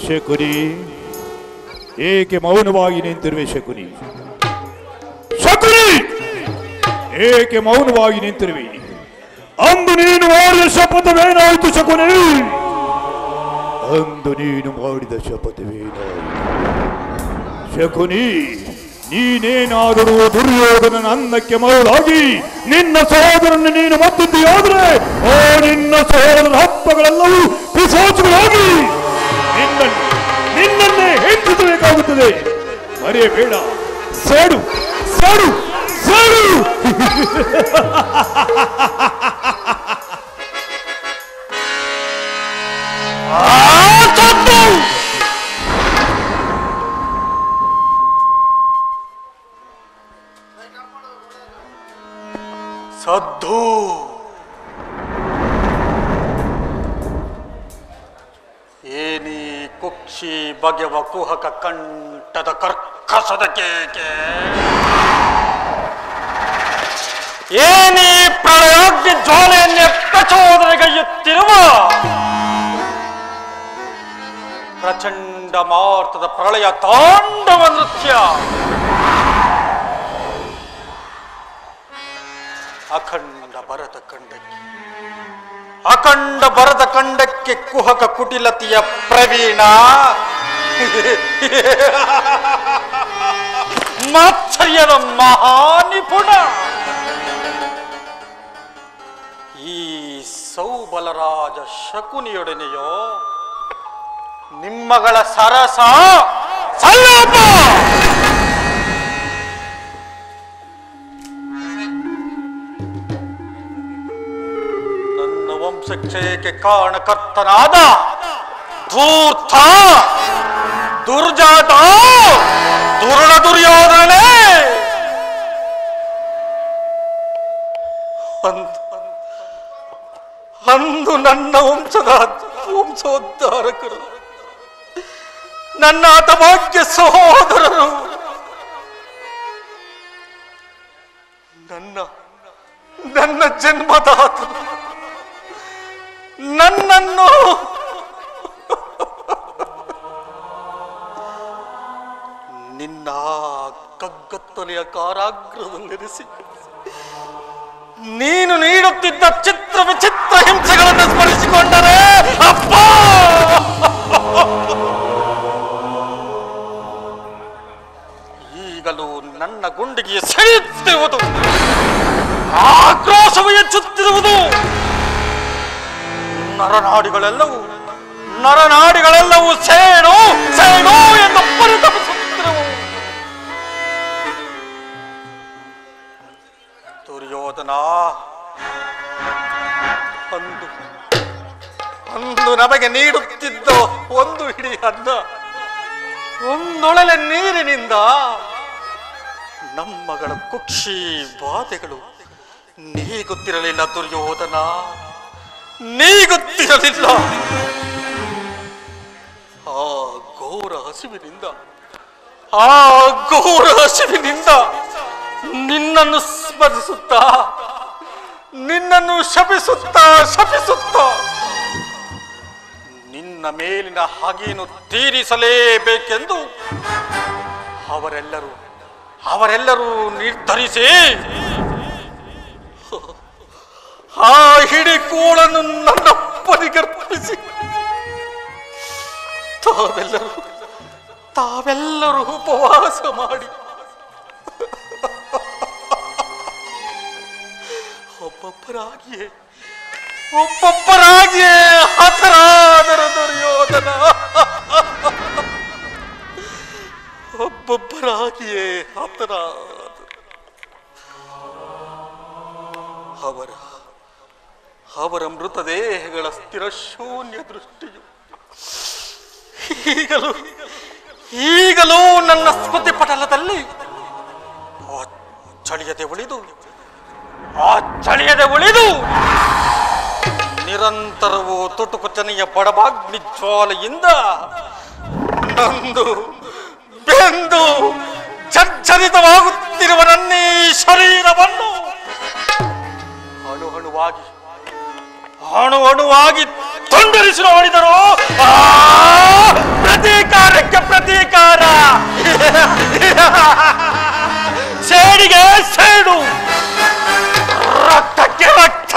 ಶಕುನಿ ಏಕೆ ಮೌನವಾಗಿ ನಿಂತಿರುವೆ ಶಕುನಿ ಶಕುನಿ ಏಕೆ ಮೌನವಾಗಿ ನಿಂತಿರುವೆ ಅಂದು ನೀನು ಮಾಡಿದ ಶಪಥವೇನಾಯಿತು ಶಕುನಿ ಅಂದು ನೀನು ಮಾಡಿದ ಶಪಥವೇನಾಯಿತು ಶಕುನಿ ನೀನೇನಾದರೂ ದುರ್ಯೋಧನನ ಅನ್ನಕ್ಕೆ ಮರಳಾಗಿ ನಿನ್ನ ಸಹೋದರನ್ನು ನೀನು ಮತ್ತಿದ್ದೀಯಾದ್ರೆ ಓ ನಿನ್ನ ಸಹೋದರನ ಹಬ್ಬಗಳೆಲ್ಲವೂ ಪಿಶಾಚುಗಳಾಗಿ ನಿನ್ನನ್ನು ನಿನ್ನನ್ನೇ ಹೆಂಚಿಸಬೇಕಾಗುತ್ತದೆ ಮರೆಯಬೇಡ ಸೇಡು ಸೇಡು ಸೇಡು ಸದ್ದು ಏನಿ ಕುಕ್ಷಿ ಬಗೆವ ಕುಹಕ ಕಂಠದ ಕರ್ಕಸದ ಕೇಕೆ ಏನಿ ಪ್ರಳಯಾಗ್ನಿ ಜ್ವಾಲೆಯನ್ನೇ ಪ್ರಚೋದನೆಗೈಯುತ್ತಿರುವ ಪ್ರಚಂಡ ಮಾರ್ತದ ಪ್ರಳಯ ತಾಂಡವ ನೃತ್ಯ ಅಖಂಡ ಭರತ ಖಂಡಕ್ಕೆ ಅಖಂಡ ಭರತ ಖಂಡಕ್ಕೆ ಕುಹಕ ಕುಟಿಲತೆಯ ಪ್ರವೀಣ ಮಾತ್ಸರ್ಯದ ಮಹಾನಿಪುಣ ಈ ಸೌಬಲರಾಜ ಶಕುನಿಯೊಡನೆಯೋ ನಿಮ್ಮಗಳ ಸರಸ ಸಲ್ಲೋಪ ನನ್ನ ವಂಶಕ್ಷಯಕ್ಕೆ ಕಾರಣಕರ್ತನಾದ ಧೂರ್ತ ದುರ್ಜಾತ ದುರುಳ ದುರ್ಯೋಧನೆ ಅಂದು ಅಂದು ನನ್ನ ವಂಶದ ವಂಶೋದ್ಧಾರಕರು ನನ್ನ ಹತಭಾಗ್ಯ ಸಹೋದರರು ನನ್ನ ನನ್ನ ಜನ್ಮದಾತರು ನನ್ನನ್ನು ನಿನ್ನ ಕಗ್ಗತ್ತಲೆಯ ಕಾರಾಗೃಹದಲ್ಲಿರಿಸಿ ನೀನು ನೀಡುತ್ತಿದ್ದ ಚಿತ್ರ ವಿಚಿತ್ರ ಹಿಂಸೆಗಳನ್ನು ಸ್ಮರಿಸಿಕೊಂಡರೆ ಅಪ್ಪ ಈಗಲೂ ನನ್ನ ಗುಂಡಿಗೆ ಸೆಳೆಯುತ್ತಿರುವುದು ಆಕ್ರೋಶವು ಹೆಚ್ಚುತ್ತಿರುವುದು ನರನಾಡಿಗಳೆಲ್ಲವೂ ನರನಾಡಿಗಳೆಲ್ಲವೂ ಸೇಡು ಸೇಡು ಎಂದು ಪರಿತಪಿಸುತ್ತಿರುವು ದುರ್ಯೋಧನ ಅಂದು ಅಂದು ನಮಗೆ ನೀಡುತ್ತಿದ್ದ ಒಂದು ಹಿಡಿ ಅನ್ನ ಒಂದೊಳಲೆ ನೀರಿನಿಂದ ನಮ್ಮಗಳ ಕುಕ್ಷಿ ಬಾಧೆಗಳು ನೀಗುತ್ತಿರಲಿಲ್ಲ ದುರ್ಯೋಧನ ನೀಗುತ್ತಿರಲಿಲ್ಲ ಆ ಘೋರ ಹಸಿವಿನಿಂದ ಆ ಘೋರ ಹಸಿವಿನಿಂದ ನಿನ್ನನ್ನು ಸ್ಮರಿಸುತ್ತಾ ನಿನ್ನನ್ನು ಶಪಿಸುತ್ತಾ ಶಪಿಸುತ್ತಾ ನಿನ್ನ ಮೇಲಿನ ಹಾಗೇನು ತೀರಿಸಲೇಬೇಕೆಂದು ಅವರೆಲ್ಲರೂ ಅವರೆಲ್ಲರೂ ನಿರ್ಧರಿಸಿ ಆ ಹಿಡಿ ಕೂಳನ್ನು ನನ್ನಪ್ಪನಿಗರ್ಪಿಸಿ ತಾವೆಲ್ಲರೂ ತಾವೆಲ್ಲರೂ ಉಪವಾಸ ಮಾಡಿ ಒಬ್ಬೊಬ್ಬರಾಗಿಯೇ ಒಬ್ಬೊಬ್ಬರಾಗಿಯೇ ಹತರಾದರ ದುರ್ಯೋಧನ ಒಬ್ಬೊಬ್ಬರಾಗಿಯೇ ಹತರಾದರು ಅವರ ಅವರ ಮೃತದೇಹಗಳ ಸ್ಥಿರ ಶೂನ್ಯ ದೃಷ್ಟಿಯು ಈಗಲೂ ಈಗಲೂ ನನ್ನ ಸ್ಮೃತಿ ಪಟಲದಲ್ಲಿ ಆ ಚಳಿಯದೆ ಉಳಿದು ಆ ಚಳಿಯದೆ ಉಳಿದು ನಿರಂತರವೂ ತುಟುಕುಚನೆಯ ಬಡಬಾಗ್ನಿ ಜ್ವಾಲೆಯಿಂದ ನಂದು ಬೆಂದು ಜರ್ಜರಿತವಾಗುತ್ತಿರುವ ನನ್ನ ಈ ಶರೀರವನ್ನು ಅಣು ಅಣುವಾಗಿ ಅಣು ಅಣುವಾಗಿ ತುಂಡರಿಸಿ ನೋಡಿದರು ಆ, ಪ್ರತೀಕಾರಕ್ಕೆ ಪ್ರತೀಕಾರ ಸೇಡಿಗೆ ಸೇಡು ರಕ್ತಕ್ಕೆ ರಕ್ತ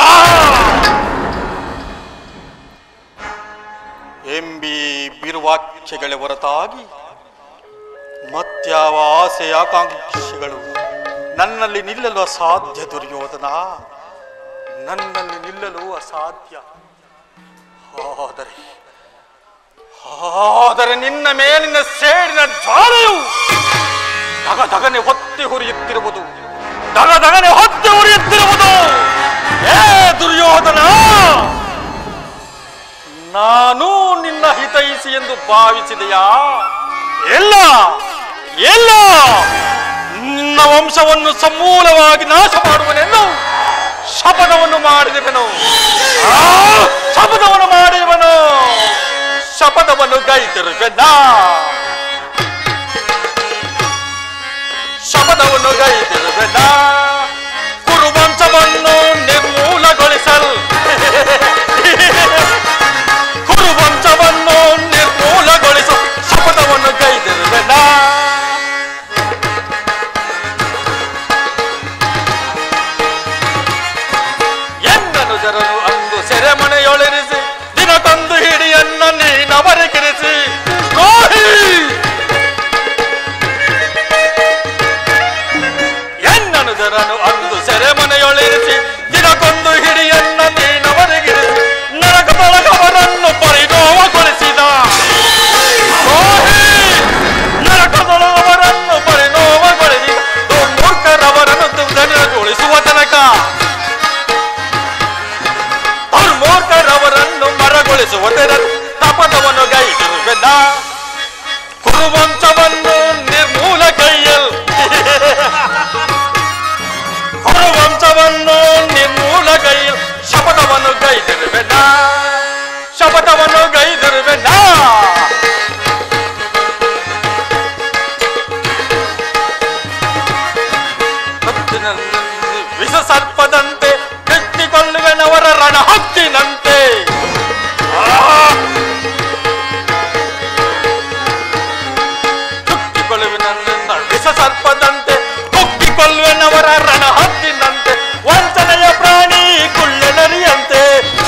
ಎಂಬಿ ಬಿರುವಾಕ್ಯಗಳೇ ಹೊರತಾಗಿ ಮತ್ಯಾವ ಆಸೆ ಆಕಾಂಕ್ಷೆಗಳು ನನ್ನಲ್ಲಿ ನಿಲ್ಲಲು ಅಸಾಧ್ಯ ದುರ್ಯೋಧನ ನನ್ನಲ್ಲಿ ನಿಲ್ಲಲು ಅಸಾಧ್ಯ ಆದರೆ ಆದರೆ ನಿನ್ನ ಮೇಲಿನ ಸೇಡಿನ ಜ್ವಾಲೆಯು ದಗ ದಗನೆ ಹೊತ್ತಿ ಹುರಿಯುತ್ತಿರುವುದು ದಗ ದಗನೆ ಹೊತ್ತಿ ಹುರಿಯುತ್ತಿರುವುದು ಏ ದುರ್ಯೋಧನ ನಾನು ನಿನ್ನ ಹಿತೈಸಿ ಎಂದು ಭಾವಿಸಿದೆಯಾ ಎಲ್ಲ ಎಲ್ಲ ನಿನ್ನ ವಂಶವನ್ನು ಸಮೂಲವಾಗಿ ನಾಶ ಮಾಡುವನೆಂದು ಶಪಥವನ್ನು ಮಾಡಿದೆವನು ಆ, ಶಪಥವನ್ನು ಮಾಡಿದವನು ಶಪಥವನ್ನು ಗೈದಿರುವೆನಾ ಶಪಥವನ್ನು ಗೈದಿರುವೆನಾ ಕುರುವಂಶವನ್ನು ನಿರ್ಮೂಲಗೊಳಿಸಲು ಕುರುವಂಶವನ್ನು ನಿರ್ಮೂಲಗೊಳಿಸು ಶಪಥವನ್ನು ಗೈದಿರುವೆನಾ ಎನ್ನನು ಜನರು ಅಂದು ಸೆರೆಮನೆಯೊಳರಿಸಿ ದಿನಕ್ಕೊಂದು ಹಿಡಿಯನ್ನ ನೀನವರಿಗಿರಿಸಿ ದ್ರೋಹಿ ಎನ್ನನು ಜನರು ಅಂದು ಸೆರೆಮನೆಯೊಳರಿಸಿ ದಿನಕ್ಕೊಂದು ಹಿಡಿಯನ್ನ ನೀನವರಿಗಿರಿಸಿ ನರಕ ತೊಳಗವರನ್ನು ಪರಿಣೋಮಗೊಳಿಸಿದ ದ್ರೋಹಿ ನರಕದೊಳಗವರನ್ನು ಪರಿಣೋಮಗೊಳಿಸಿದ ದುರ್ಮೂರ್ಖರವರನ್ನು ದುರ್ಧನಗೊಳಿಸುವ ತನಕ ದುರ್ಮೂರ್ಖರವರನ್ನು ಮರಗೊಳಿಸುವುದರ ತಪದವನ್ನು ಗೈದಿರುವೆನ ಕುರುವಂಶವನ್ನು ನಿರ್ಮೂಲ ಕೈಯಲ್ ಕುರುವಂಶವನ್ನು ನಿರ್ಮೂಲ ಕೈಯಲ್ ಶಪಥವನ್ನು ಗೈದಿರುವೆನ ಶಪಥವನ್ನು ಗೈದಿರುವೆನ ವಿಷ ಸರ್ಪದಂತೆ ಕಟ್ಟಿಕೊಳ್ಳುವೆನವರ ರಣ ಹಕ್ಕಿನಂತೆ ಚುಕ್ಕಿಕೊಳ್ಳುವೆನ ವಿಷ ಸರ್ಪದಂತೆ ಕುಕ್ಕಿಕೊಳ್ಳುವೆನವರ ರಣ ಹಕ್ಕಿನಂತೆ ವಂಚನೆಯ ಪ್ರಾಣಿ ಕುಳ್ಳನರಿಯಂತೆ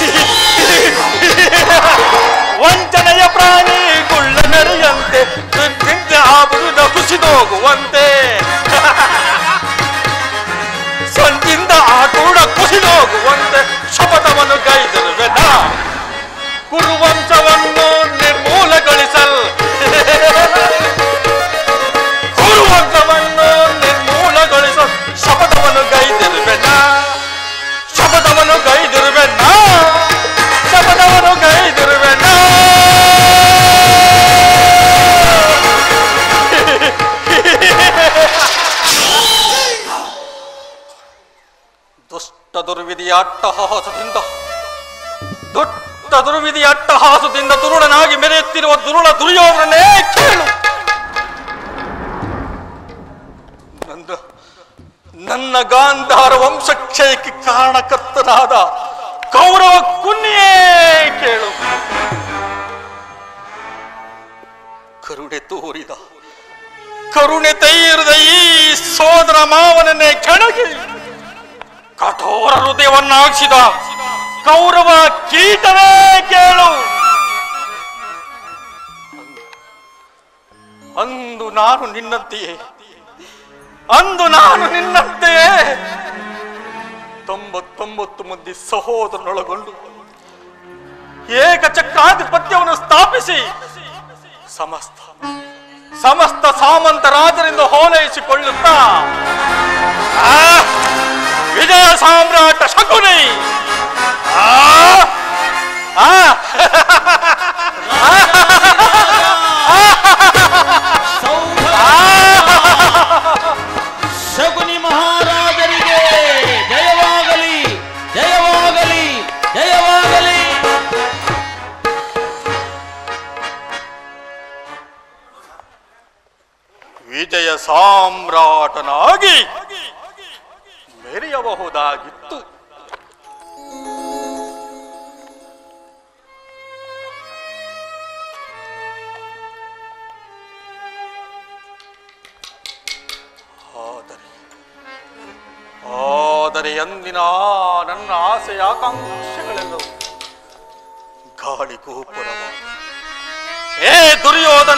ವಂಚನೆಯ ಪ್ರಾಣಿ ಕುಳ್ಳನರಿಯಂತೆ ಆಬುರುದ ಕುಸಿದೋಗುವಂತೆ ಸಂಚಿಂದ ಆ ಕೂಡ ಕುಸಿದೋಗುವಂತೆ ಶಪಥವನ್ನು ಗೈದಿರುವೆನ ಕುರುವಂಶವನ್ನು ನಿರ್ಮೂಲಗೊಳಿಸಲ್ ಕುರುವಂಶವನ್ನು ನಿರ್ಮೂಲಗೊಳಿಸಲ್ ಶಪಥವನ್ನು ಗೈದಿರುವೆನ ಶಪಥವನ್ನು ಗೈದಿರುವೆನ ಶಪಥವನ್ನು ಗೈದಿರುವೆನ ದುಷ್ಟ ದುರ್ವಿಧಿಯ ಅಟ್ಟಹಾಸದಿಂದ ದೊಡ್ಡ ದುರ್ವಿಧಿಯ ಅಟ್ಟಹಾಸದಿಂದ ದುರುಳನಾಗಿ ಮೆರೆಯುತ್ತಿರುವ ದುರುಳ ದುರ್ಯೋಧನೇ ಕೇಳು ನನ್ನ ನನ್ನ ಗಾಂಧಾರ ವಂಶಕ್ಷಯಕ್ಕೆ ಕಾರಣಕರ್ತನಾದ ಕೌರವ ಕುನ್ನಿಯೇ ಕೇಳು ಕರುಣೆ ತೋರಿದ ಕರುಣೆ ತೈರದ ಈ ಸೋದರ ಮಾವನನ್ನೇ ಕೆಣಗಿ ಕಠೋರ ಹೃದಯವನ್ನಾಗಿಸಿದ ಕೌರವ ಕೀಟವೇ ಕೇಳು ಅಂದು ನಾನು ನಿನ್ನಂತೆಯೇ ಅಂದು ನಾನು ನಿನ್ನಂತೆಯೇ ತೊಂಬತ್ತೊಂಬತ್ತು ಮಂದಿ ಸಹೋದರನೊಳಗೊಂಡು ಏಕಚಕ್ರಾಧಿಪತ್ಯವನ್ನು ಸ್ಥಾಪಿಸಿ ಸಮಸ್ತ ಸಮಸ್ತ ಸಾಮಂತ ರಾಜರಿಂದ ಹೋಲೈಸಿಕೊಳ್ಳುತ್ತಾ ಆ, ವಿಜಯ ಸಾಮ್ರಾಟ ಶಕುನಿ ಆ, ಆ, ಶಕುನಿ ಮಹಾರಾಜರಿಗೆ ಜಯವಾಗಲಿ ಜಯವಾಗಲಿ ಜಯವಾಗಲಿ ವಿಜಯ ಸಾಮ್ರಾಟನಾಗಿ ಮೆರೆಯಬಹುದಾಗಿತ್ತು ಎಂದಿನ ನನ್ನ ಆಸೆ ಆಕಾಂಕ್ಷೆಗಳೆಲ್ಲವೂ ಗಾಳಿ ಗೋಪುರವ ಏ ದುರ್ಯೋಧನ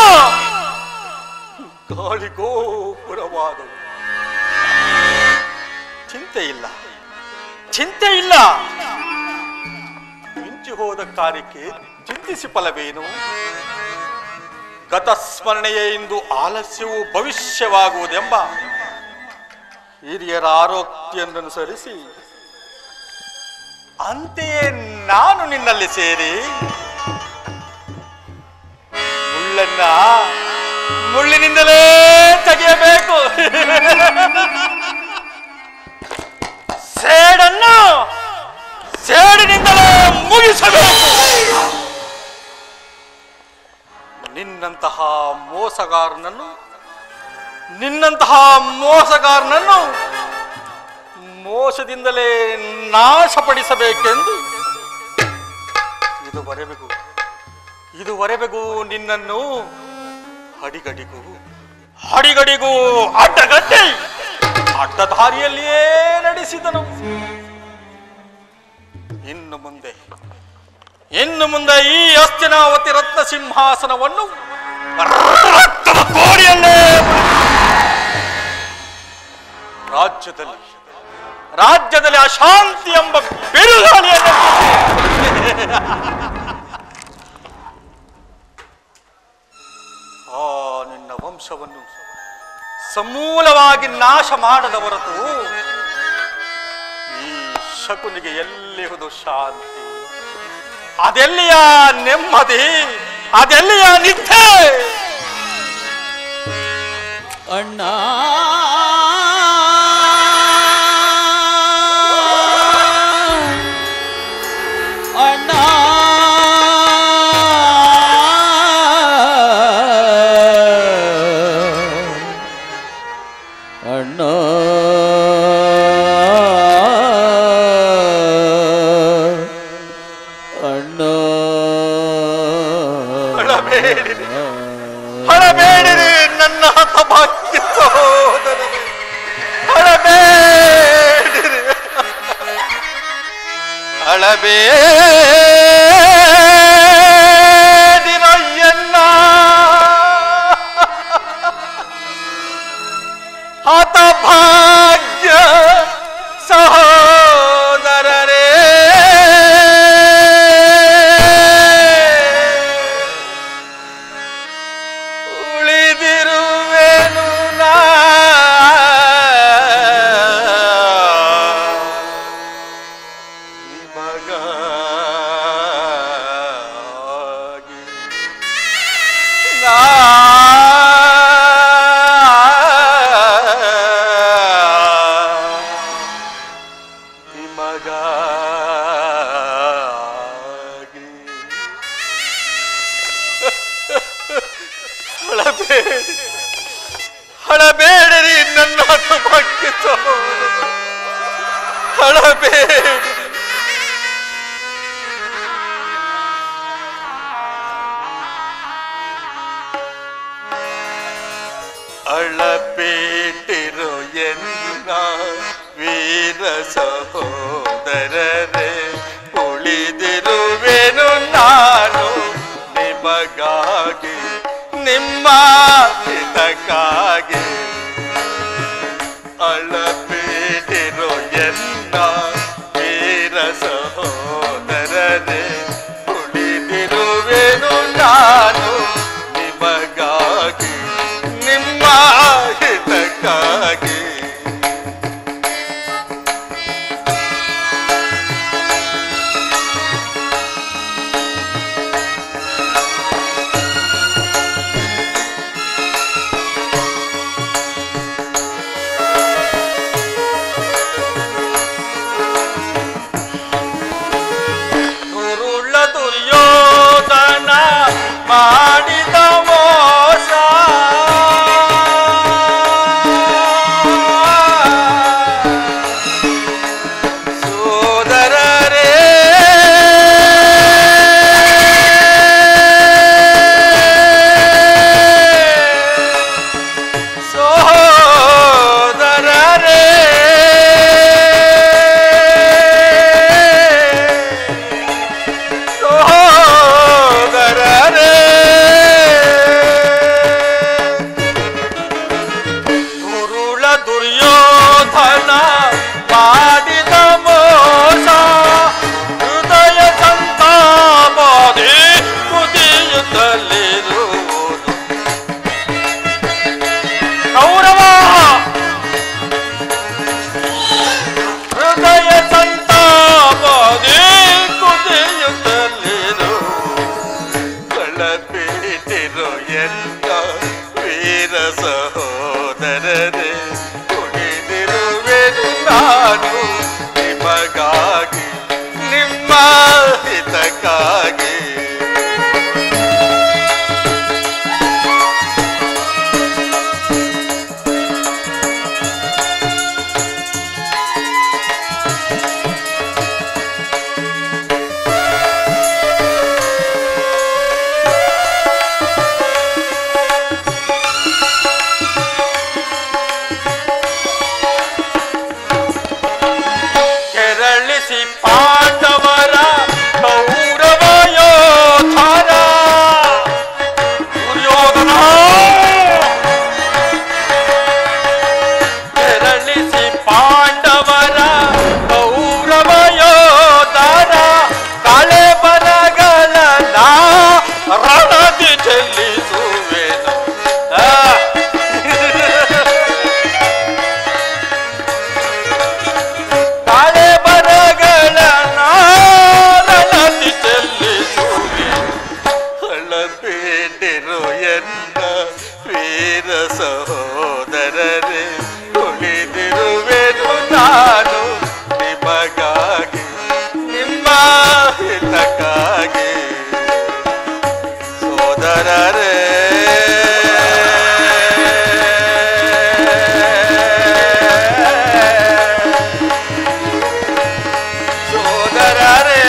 ಗಾಳಿ ಗೋಪುರವಾದವು ಚಿಂತೆ ಇಲ್ಲ ಚಿಂತೆ ಇಲ್ಲ ಮಿಂಚಿ ಹೋದ ಕಾರ್ಯಕ್ಕೆ ಚಿಂತಿಸಿ ಫಲವೇನು ಗತಸ್ಮರಣೆಯೇ ಇಂದು ಆಲಸ್ಯವು ಭವಿಷ್ಯವಾಗುವುದೆಂಬ ಹಿರಿಯರ ಆರೋಗ್ಯನ್ನನುಸರಿಸಿ ಅಂತೆಯೇ ನಾನು ನಿನ್ನಲ್ಲಿ ಸೇರಿ ಮುಳ್ಳನ್ನ ಮುಳ್ಳಿನಿಂದಲೇ ತೆಗೆಯಬೇಕು ಸೇಡನ್ನು ಸೇಡಿನಿಂದಲೇ ಮುಗಿಸಬೇಕು ನಿನ್ನಂತಹ ಮೋಸಗಾರನನ್ನು ನಿನ್ನಂತಹ ಮೋಸಗಾರನನ್ನು ಮೋಸದಿಂದಲೇ ನಾಶಪಡಿಸಬೇಕೆಂದು ಇದುವರೆಗೂ ಇದುವರೆಗೂ ನಿನ್ನನ್ನು ಅಡಿಗಡಿಗೂ ಅಡಿಗಡಿಗೂ ಅಡ್ಡಗಟ್ಟಿ ಅಡ್ಡ ದಾರಿಯಲ್ಲಿಯೇ ನಡೆಸಿದನು ಇನ್ನು ಮುಂದೆ ಇನ್ನು ಮುಂದೆ ಈ ಅಸ್ತಿನಾವತಿ ರತ್ನ ಸಿಂಹಾಸನವನ್ನು ರಕ್ತದ ಕೋಡಿಯಲ್ಲೇ ರಾಜ್ಯದಲ್ಲಿ ರಾಜ್ಯದಲ್ಲಿ ಅಶಾಂತಿ ಎಂಬ ಬಿರುಗಾಳಿಯನ್ನು ಆ ನಿನ್ನ ವಂಶವನ್ನು ಸಮೂಲವಾಗಿ ನಾಶ ಮಾಡದ ಹೊರತು ಈ ಶಕುನಿಗೆ ಎಲ್ಲಿಹುದು ಶಾಂತಿ ಅದೆಲ್ಲಿಯ ನೆಮ್ಮದಿ ಅದೆಲ್ಲಿಯ ನಿದ್ದೆ ಅಣ್ಣ ಅಣ್ಣ ಅಣ್ಣ ಅಣ್ಣ ಅಳಬೇಡಿರಿ. ಅಳಬೇಡಿರಿ ನನ್ನ ಹತಭಾಗ್ಯ ಸಹೋದರರೇ. ಅಳಬೇಡಿರಿ ಅಳಬೇಡಿರಯ್ಯನ್ನ ಹತಭಾಗ್ಯ ಸಹೋದರರೇ ಉಳಿದಿರುವೆನು ನಾ ನಿಮಗಾಗಿ ನಾ ನಿಮಗಾಗಿ ಹಳಬೇಡಿ ಹಳಬೇಡಿರಿ ನನ್ನ ಹತಭಾಗ್ಯ ಸಹೋದರ. ಹಳಬೇಡಿ ಅಳಬೇಟಿರು ಎನ್ನ ವೀರ ಸಹೋದರರೇ ಉಳಿದಿರುವೆನು ನಾನು ನಿಮಗಾಗಿ ನಿಮ್ಮ ಹಿತಕ್ಕಾಗಿ ಅಳಬೇಟಿರು ಎನ್ನ ವೀರ ಸಹೋದರರೇ ಉಳಿದಿರುವೆನು ನಾನು ನಿಮಗಾಗಿ ನಿಮ್ಮ ಹಿತಕ್ಕಾಗಿ ಗುರುಳ ದುರ್ಯೋಧನ ಮಾಡಿದ ಮೋಸ ಸೋದರರೇ ಸೋದರರೇ ವೀರ ಸಹೋದರರೇ ಕುಣಿದಿರುವೆನು ನಾನು ನಿಮಗಾಗಿ ನಿಮ್ಮ ಹಿತಕ್ಕಾಗಿ ಕೆರಳಿಸಿ ಪಾಂಡವರ ಕೌರವ ಯೋಧರ ದುರ್ಯೋಧನ ಕೆರಳಿಸಿ ಪಾಂಡವರ ಕೌರವ ಯೋಧರ ಕಳೆ ಬರಗಳನ್ನ ರಣದಿ ಚೆಲ್ಲಿಸುವೆನು ಆ. ಕಾಳೆ ಬರಗಳ ನಾರನದಿ ಚೆಲ್ಲಿಸುವೆ ಹಳಬೇಡಿರು ಎನ್ನ ವೀರ ಸಹೋದರರೇ ಉಳಿದಿರುವೆನು ನಾನು ನಿಮಗಾಗಿ ನಿಮ್ಮ ಹಿತಕ್ಕಾಗಿ ಸೋದರರೇ ಸೋದರರೇ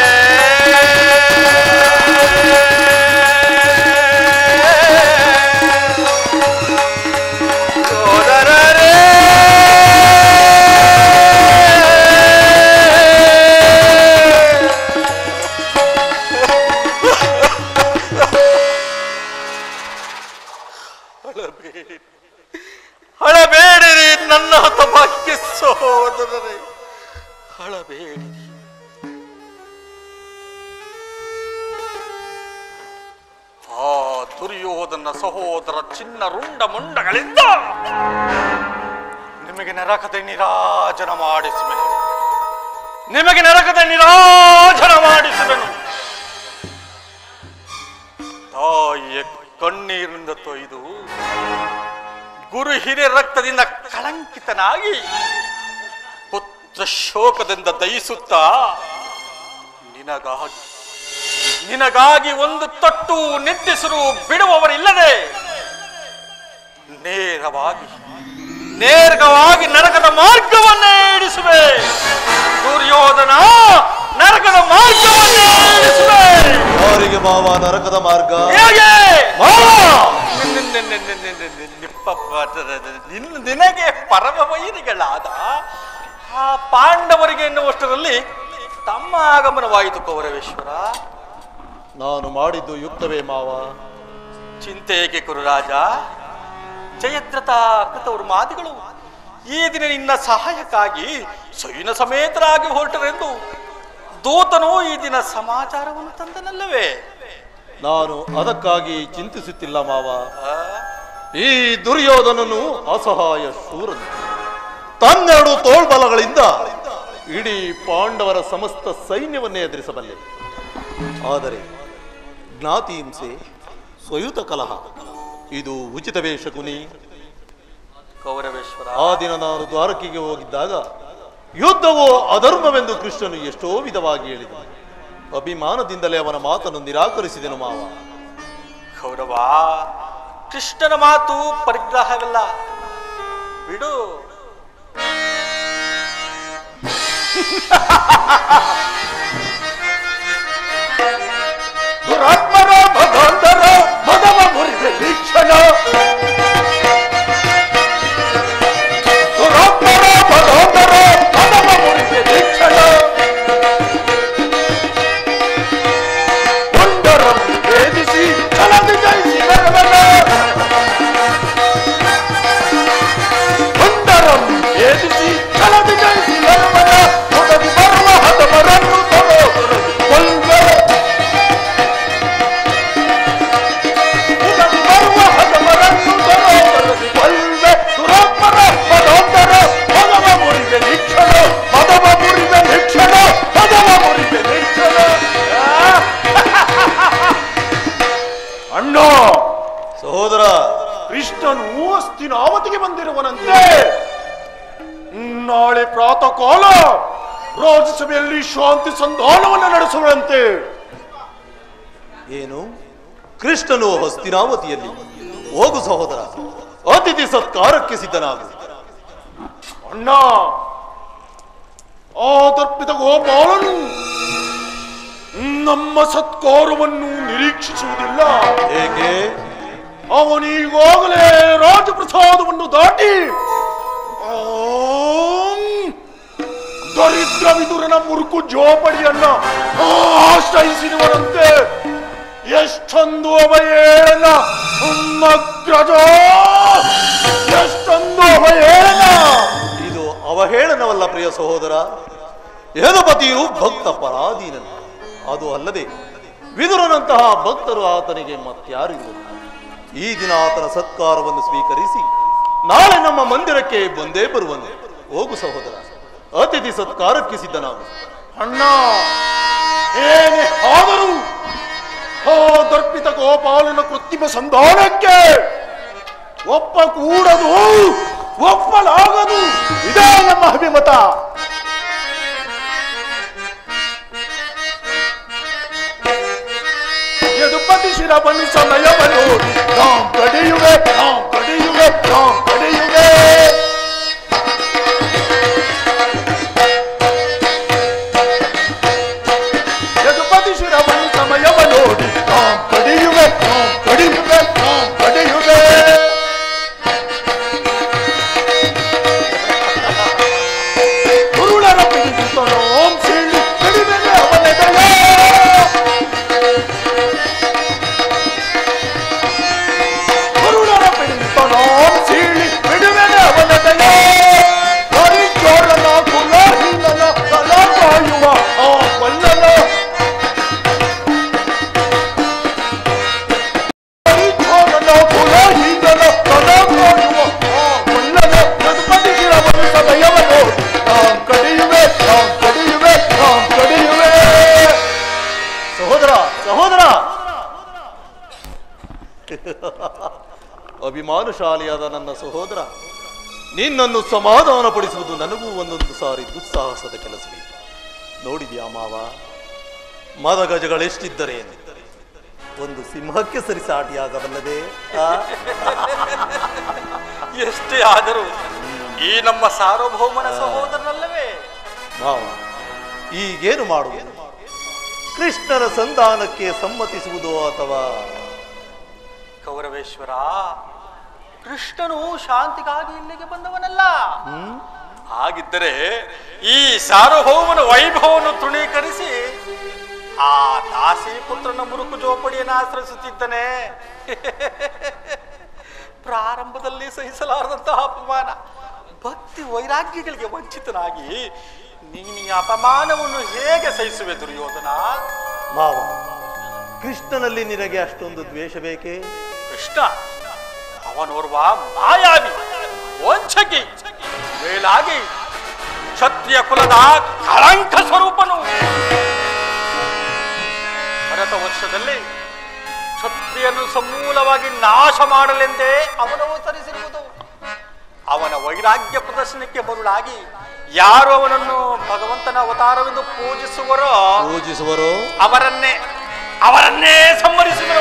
ಸೋದರರೇ ಅಳಬೇಡಿ ಅಳಬೇಡಿರಿ ನನ್ನ ಹತಭಾಗ್ಯ ಸಹೋದರರೇ ಅಳಬೇಡಿ ಆ ದುರ್ಯೋಧನ ಸಹೋದರ ಚಿನ್ನ ರುಂಡ ಮುಂಡಗಳಿಂದ ನಿಮಗೆ ನರಕದ ನಿರಾಜನ ಮಾಡಿಸುವೆನು ನಿಮಗೆ ನರಕದ ನಿರಾಜನ ಮಾಡಿಸುವೆನು ತಾಯಿಯ ಕಣ್ಣೀರಿನಿಂದ ತೊಯ್ದು ಗುರು ಹಿರಿಯ ರಕ್ತದಿಂದ ಕಳಂಕಿತನಾಗಿ ಪುತ್ರ ಶೋಕದಿಂದ ದಯಿಸುತ್ತಾ ನಿನಗಾಗಿ ನಿನಗಾಗಿ ಒಂದು ತೊಟ್ಟು ನಿಟ್ಟಿಸಲು ಬಿಡುವವರಿಲ್ಲದೆ ನೇರವಾಗಿ ನೇರವಾಗಿ ನರಕದ ಮಾರ್ಗವನ್ನೇ ಇಡಿಸುವೆ ದುರ್ಯೋಧನ ನರಕದ ಮಾರ್ಗವನ್ನೇ ಇಡಿಸುವೆ ಯಾರಿಗೆ ಮಾವ ನರಕದ ಮಾರ್ಗ ಹೇಗೆ ನಿನ್ನ- ನಿನ್ನ- ನಿನ್ನ- ನಿನ್ನ- ನಿನ್ನ- ನಿಪ್ಪ- ನಿನ್ನ- ನಿನಗೆ ಪರಮ ವೈರಿಗಳಾದ ಆ ಪಾಂಡವರಿಗೆ ಎನ್ನುವಷ್ಟರಲ್ಲಿ ತಮ್ಮ ಆಗಮನವಾಯಿತು ಕೌರವೇಶ್ವರ ನಾನು ಮಾಡಿದ್ದು ಯುಕ್ತವೇ ಮಾವ ಚಿಂತೆ ಏಕೆ ಕುರುರಾಜ ಜಯದ್ರಥ ಕೃತವರು ಮಾದಿಗಳು ಈ ದಿನ ನಿನ್ನ ಸಹಾಯಕ್ಕಾಗಿ ಸೈನ ಸಮೇತರಾಗಿ ಹೊರಟರೆಂದು ದೂತನು ಈ ದಿನ ಸಮಾಚಾರವನ್ನು ತಂದನಲ್ಲವೇ ನಾನು ಅದಕ್ಕಾಗಿ ಚಿಂತಿಸುತ್ತಿಲ್ಲ ಮಾವ ಆ? ಈ ದುರ್ಯೋಧನನು ಅಸಹಾಯ ಶೂರನು ತನ್ನೆರಡು ತೋಳ್ಬಲಗಳಿಂದ ಇಡೀ ಪಾಂಡವರ ಸಮಸ್ತ ಸೈನ್ಯವನ್ನೇ ಎದುರಿಸಬಲ್ಲೆ ಆದರೆ ಜ್ಞಾತಿ ಹಿಂಸೆ ಸ್ವಯುತ ಕಲಹ ಇದು ಉಚಿತವೇ ಶಕುನಿ ಕೌರವೇಶ್ವರ ಆ ದಿನ ನಾನು ದ್ವಾರಕೆಗೆ ಹೋಗಿದ್ದಾಗ ಯುದ್ಧವು ಅಧರ್ಮವೆಂದು ಕೃಷ್ಣನು ಎಷ್ಟೋ ವಿಧವಾಗಿ ಹೇಳಿದನು ಅಭಿಮಾನದಿಂದಲೇ ಅವನ ಮಾತನ್ನು ನಿರಾಕರಿಸಿದೆನು ಮಾವ ಕೌರವ ಕೃಷ್ಣನ ಮಾತು ಪರಿಗ್ರಹವಲ್ಲ ಬಿಡು ದುರಾತ್ಮರ ಭಗವಂತರ ಮದವ ಮುರಿದ ವೀಕ್ಷಣ ದುರಾತ್ಮರ ಭಗವಂತರ ಮದವ ಮುರಿದ ವೀಕ್ಷಣ ಒಂದರಂ ಭೇದಿಸಿ ಕಲದಿ ಜಯಿಸಿ ನರವನ ಒಂದರಂ ಭೇದಿಸಿ ಕಲದಿ ಜಯಿಸಿ ನರವನ ಒದಗಿ ಬರುವ ಹತಮರನ್ನು ಕೃಷ್ಣನು ಹಸ್ತಿನಾವತಿಗೆ ಬಂದಿರುವನಂತೆ ನಾಳೆ ಪ್ರಾತಃ ಕಾಲ ರಾಜ್ಯಸಭೆಯಲ್ಲಿ ಶಾಂತಿ ಸಂಧಾನವನ್ನು ನಡೆಸುವಂತೆ ಏನು ಕೃಷ್ಣನು ಹಸ್ತಿನಾವತಿಯಲ್ಲಿ ಹೋಗು ಸಹೋದರ ಅತಿಥಿ ಸತ್ಕಾರಕ್ಕೆ ಸಿದ್ಧನಾಗು ಅಣ್ಣ ಆ ತಪ್ಪಿದ ಗೋಪಾಲನು ನಮ್ಮ ಸತ್ಕಾರವನ್ನು ನಿರೀಕ್ಷಿಸುವುದಿಲ್ಲ ಹೇಗೆ ಅವನೀಗಾಗಲೇ ರಾಜಪ್ರಸಾದವನ್ನು ದಾಟಿ ಆಂ, ದರಿದ್ರ ವಿದುರನ ಮುರುಕು ಜೋಪಡಿಯನ್ನ ಆಶ್ರಯಿಸಿರುವನಂತೆ ಎಷ್ಟೊಂದು ಅವಹೇಳನ ಮಗ್ರಜ ಎಷ್ಟೊಂದು ಅವಹೇಳನ ಇದು ಅವಹೇಳನವಲ್ಲ ಪ್ರಿಯ ಸಹೋದರ ಯದುಪತಿಯು ಭಕ್ತ ಪರಾಧೀನನು ಅದು ಅಲ್ಲದೆ ವಿದುರನಂತಹ ಭಕ್ತರು ಆತನಿಗೆ ಮತ್ಯಾರಿರುವರು ಈ ದಿನ ಆತನ ಸತ್ಕಾರವನ್ನು ಸ್ವೀಕರಿಸಿ ನಾಳೆ ನಮ್ಮ ಮಂದಿರಕ್ಕೆ ಬಂದೇ ಬರುವನು ಹೋಗು ಸಹೋದರ ಅತಿಥಿ ಸತ್ಕಾರಕ್ಕೆ ಸಿದ್ಧನಾಗು ಅಣ್ಣ ಏನೇ ಆದರೂ ಆ ದರ್ಪಿತ ಗೋಪಾಲನ ಕೃತ್ರಿಮ ಸಂಧಾನಕ್ಕೆ ಒಪ್ಪ ಕೂಡದು ಒಪ್ಪಲಾಗದು ಇದೇ ನಮ್ಮ ಅಭಿಮತ ಯದುಪತಿ ಶಿರವನ್ನು ಸಮಯವನ್ನು ನಾವು ಕಡಿಯುವೆ ನಾವು ಕಡಿಯುವೆ ನಾವು ಕಡಿಯುವೆ ಯದುಪತಿ ಶಿರವನ್ನು ಸಮಯವ ನೋಡಿ ನಾವು ಕಡಿಯುವೆ ನಾವು ಕಡಿಯುವೆ ನಾವು ಕಡಿಯುವೆ ಕುರುಳರ ಪಿಡಿಸುತ್ತನೋ ಓಂ ಸೀಳಿ ಕಡಿಮೆನೆ ಅವನೆದೆಯ ಕುರುಳರ ಪಿಡಿಸುತ್ತನೋ ಓಂ ಸೀಳಿ ಕಡಿಮೆನೆ ಅವನೆದೆಯ ಹರಿಚೋಳನ ಕುಲಾಹಿನನ ತಲ ಕಾಯುವ ಆ ಕೊಲ್ಲನ ಹರಿಚೋಳನ ಕುಲಾಹಿನನ ತಲ ಕಾಯುವ ಆ ಕೊಲ್ಲನ ಗಣಪತಿ ಶಿರವನ್ನು ಸಮಯವನ್ನು ನಾವು ಕಡಿಯುವೆ ನಾವು ಕಡಿಯುವೆ ನಾವು ಕಡಿಯುವೆ ಸಹೋದರ ಸಹೋದರ ಅಭಿಮಾನಶಾಲಿಯಾದ ನನ್ನ ಸಹೋದರ ನಿನ್ನನ್ನು ಸಮಾಧಾನಪಡಿಸುವುದು ನನಗೂ ಒಂದೊಂದು ಸಾರಿ ದುಸ್ಸಾಹಸದ ಕೆಲಸವೇ ನೋಡಿದ್ಯಾ ಮಾವ ಮದಗಜಗಳೆಷ್ಟಿದ್ದರೆ ಒಂದು ಸಿಂಹಕ್ಕೆ ಸರಿಸಾಟಿಯಾಗಬಲ್ಲದೆ ಆ? ಎಷ್ಟೇ ಆದರೂ ಈ ನಮ್ಮ ಸಾರ್ವಭೌಮನ ಸಹೋದರನಲ್ಲವೇ ಮಾವ ಈಗೇನು ಮಾಡುವುದು ಕೃಷ್ಣನ ಸಂಧಾನಕ್ಕೆ ಸಮ್ಮತಿಸುವುದೋ ಅಥವಾ ಕೌರವೇಶ್ವರ ಕೃಷ್ಣನು ಶಾಂತಿಗಾಗಿ ಇಲ್ಲಿಗೆ ಬಂದವನಲ್ಲ ಹಾಗಿದ್ದರೆ ಈ ಸಾರ್ವಭೌಮನ ವೈಭವವನ್ನು ತೃಣೀಕರಿಸಿ ಆ ದಾಸಿ ಪುತ್ರನ ಮುರುಕು ಜೋಪಡಿಯನ್ನು ಆಶ್ರಯಿಸುತ್ತಿದ್ದನೆ ಪ್ರಾರಂಭದಲ್ಲಿ ಸಹಿಸಲಾರದಂತಹ ಅಪಮಾನ ಭಕ್ತಿ ವೈರಾಗ್ಯಗಳಿಗೆ ವಂಚಿತನಾಗಿ ನೀನು ಈ ಅಪಮಾನವನ್ನು ಹೇಗೆ ಸಹಿಸುವೆ ದುರ್ಯೋಧನ ಮಾವ ಕೃಷ್ಣನಲ್ಲಿ ನಿನಗೆ ಅಷ್ಟೊಂದು ದ್ವೇಷ ಬೇಕೇ ಕೃಷ್ಣ ಅವನೋರ್ವ ಮಾಯಾವಿ ವಂಚಕಿ ಮೇಲಾಗಿ ಕ್ಷತ್ರಿಯ ಕುಲದ ಕಳಂಕ ಸ್ವರೂಪನು ಭರತ ವರ್ಷದಲ್ಲಿ ಕ್ಷತ್ರಿಯನ್ನು ಸಮೂಲವಾಗಿ ನಾಶ ಮಾಡಲೆಂದೇ ಅವನು ಅವತರಿಸಿರುವುದು ಅವನ ವೈರಾಗ್ಯ ಪ್ರದರ್ಶನಕ್ಕೆ ಮರುಳಾಗಿ ಯಾರು ಅವನನ್ನು ಭಗವಂತನ ಅವತಾರವೆಂದು ಪೂಜಿಸುವರೋ ಪೂಜಿಸುವರು ಅವರನ್ನೇ ಅವರನ್ನೇ ಸಂಹರಿಸಿದರು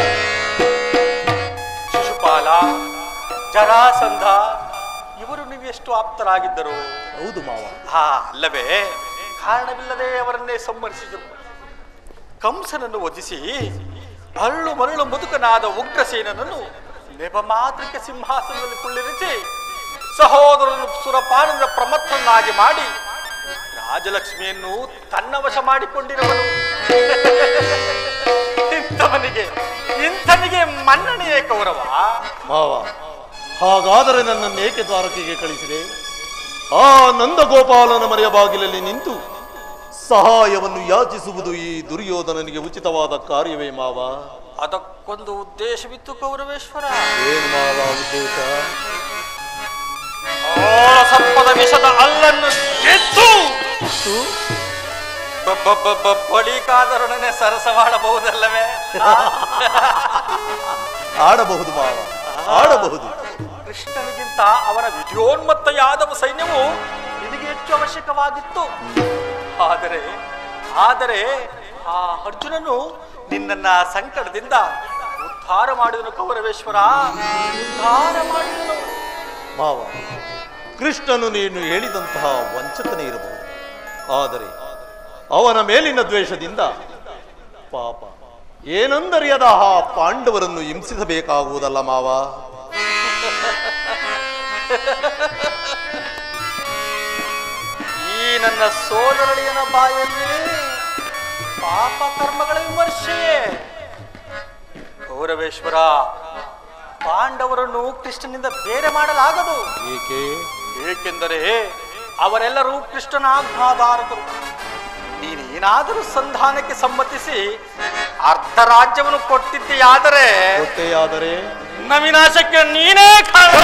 ಶಿಶುಪಾಲ ಜರಾಸಂಧ ಇವರು ನೀವೆಷ್ಟು ಆಪ್ತರಾಗಿದ್ದರು ಹೌದು ಮಾವ ಹಾ ಅಲ್ಲವೇ ಕಾರಣವಿಲ್ಲದೆ ಅವರನ್ನೇ ಸಂಹರಿಸಿದರು ಕಂಸನನ್ನು ವಧಿಸಿ ಅರಳು ಮರಳು ಮುದುಕನಾದ ಉಗ್ರಸೇನನನ್ನು ನೆಪ ಮಾತ್ರಕ್ಕೆ ಸಿಂಹಾಸನದಲ್ಲಿ ಕುಳ್ಳಿರಿಸಿ ಸಹೋದರನು ಸುರಪಾನನ ಪ್ರಮತ್ತನಾಗಿ ಮಾಡಿ ರಾಜಲಕ್ಷ್ಮಿಯನ್ನು ತನ್ನ ವಶ ಮಾಡಿಕೊಂಡಿರುವನು ಇಂಥವನಿಗೆ ಇಂಥನಿಗೆ ಮನ್ನಣೆಯೇ ಕೌರವ ಮಾವ ಹಾಗಾದರೆ ನನ್ನನ್ನು ಏಕೆ ದ್ವಾರಕೆಗೆ ಕಳಿಸಿದೆ ಆ ನಂದಗೋಪಾಲನ ಮನೆಯ ಬಾಗಿಲಲ್ಲಿ ನಿಂತು ಸಹಾಯವನ್ನು ಯಾಚಿಸುವುದು ಈ ದುರ್ಯೋಧನನಿಗೆ ಉಚಿತವಾದ ಕಾರ್ಯವೇ ಮಾವ ಅದಕ್ಕೊಂದು ಉದ್ದೇಶವಿತ್ತು ಕೌರವೇಶ್ವರ ಏನು ಮಾವ ಉದ್ದೇಶ ಓಳ ಸರ್ಪದ ವಿಷದ ಅಲ್ಲನ್ನು ಗೆದ್ದು ಬ- ಬ- ಬ- ಬ- ಬಳಿಕಾದರೊಡನೆ ಸರಸ ಮಾಡಬಹುದಲ್ಲವೇ ಆಡಬಹುದು ಮಾವ ಆಡಬಹುದು ಕೃಷ್ಣನಿಗಿಂತ ಅವನ ವಿಧಿಯೋನ್ಮತ್ತ ಯಾದವ ಸೈನ್ಯವು ನಿನಗೆ ಹೆಚ್ಚು ಅವಶ್ಯಕವಾಗಿತ್ತು ಆದರೆ ಆದರೆ ಆ ಅರ್ಜುನನು ನಿನ್ನನ್ನ ಸಂಕಟದಿಂದ ಉದ್ಧಾರ ಮಾಡಿದನು ಕೌರವೇಶ್ವರ ಉದ್ಧಾರ ಮಾಡಿದನು ಮಾವ ಕೃಷ್ಣನು ನೀನು ಹೇಳಿದಂತಹ ವಂಚಕನೇ ಇರಬಹುದು ಆದರೆ ಅವನ ಮೇಲಿನ ದ್ವೇಷದಿಂದ ಪಾಪ ಏನಂದರಿಯದ ಆ ಪಾಂಡವರನ್ನು ಹಿಂಸಿಸಬೇಕಾಗುವುದಲ್ಲ ಮಾವ ಈ ನನ್ನ ಸೋದರಳಿಯನ ಬಾಯಲ್ಲಿ ಪಾಪ ಕರ್ಮಗಳ ವಿಮರ್ಶೆಯೇ ಕೌರವೇಶ್ವರ ಪಾಂಡವರನ್ನು ಕೃಷ್ಣನಿಂದ ಬೇರೆ ಮಾಡಲಾಗದು ಏಕೆ ಏಕೆಂದರೆ ಅವರೆಲ್ಲರೂ ಕೃಷ್ಣನ ಆಜ್ಞಾಧಾರಕರು ನೀನೇನಾದರೂ ಸಂಧಾನಕ್ಕೆ ಸಮ್ಮತಿಸಿ ಅರ್ಧ ರಾಜ್ಯವನ್ನು ಕೊಟ್ಟಿದ್ದೀಯಾದರೆ ಹೊಟ್ಟೆಯಾದರೆ ನಿನ್ನ ವಿನಾಶಕ್ಕೆ ನೀನೇ ಕಾರಣ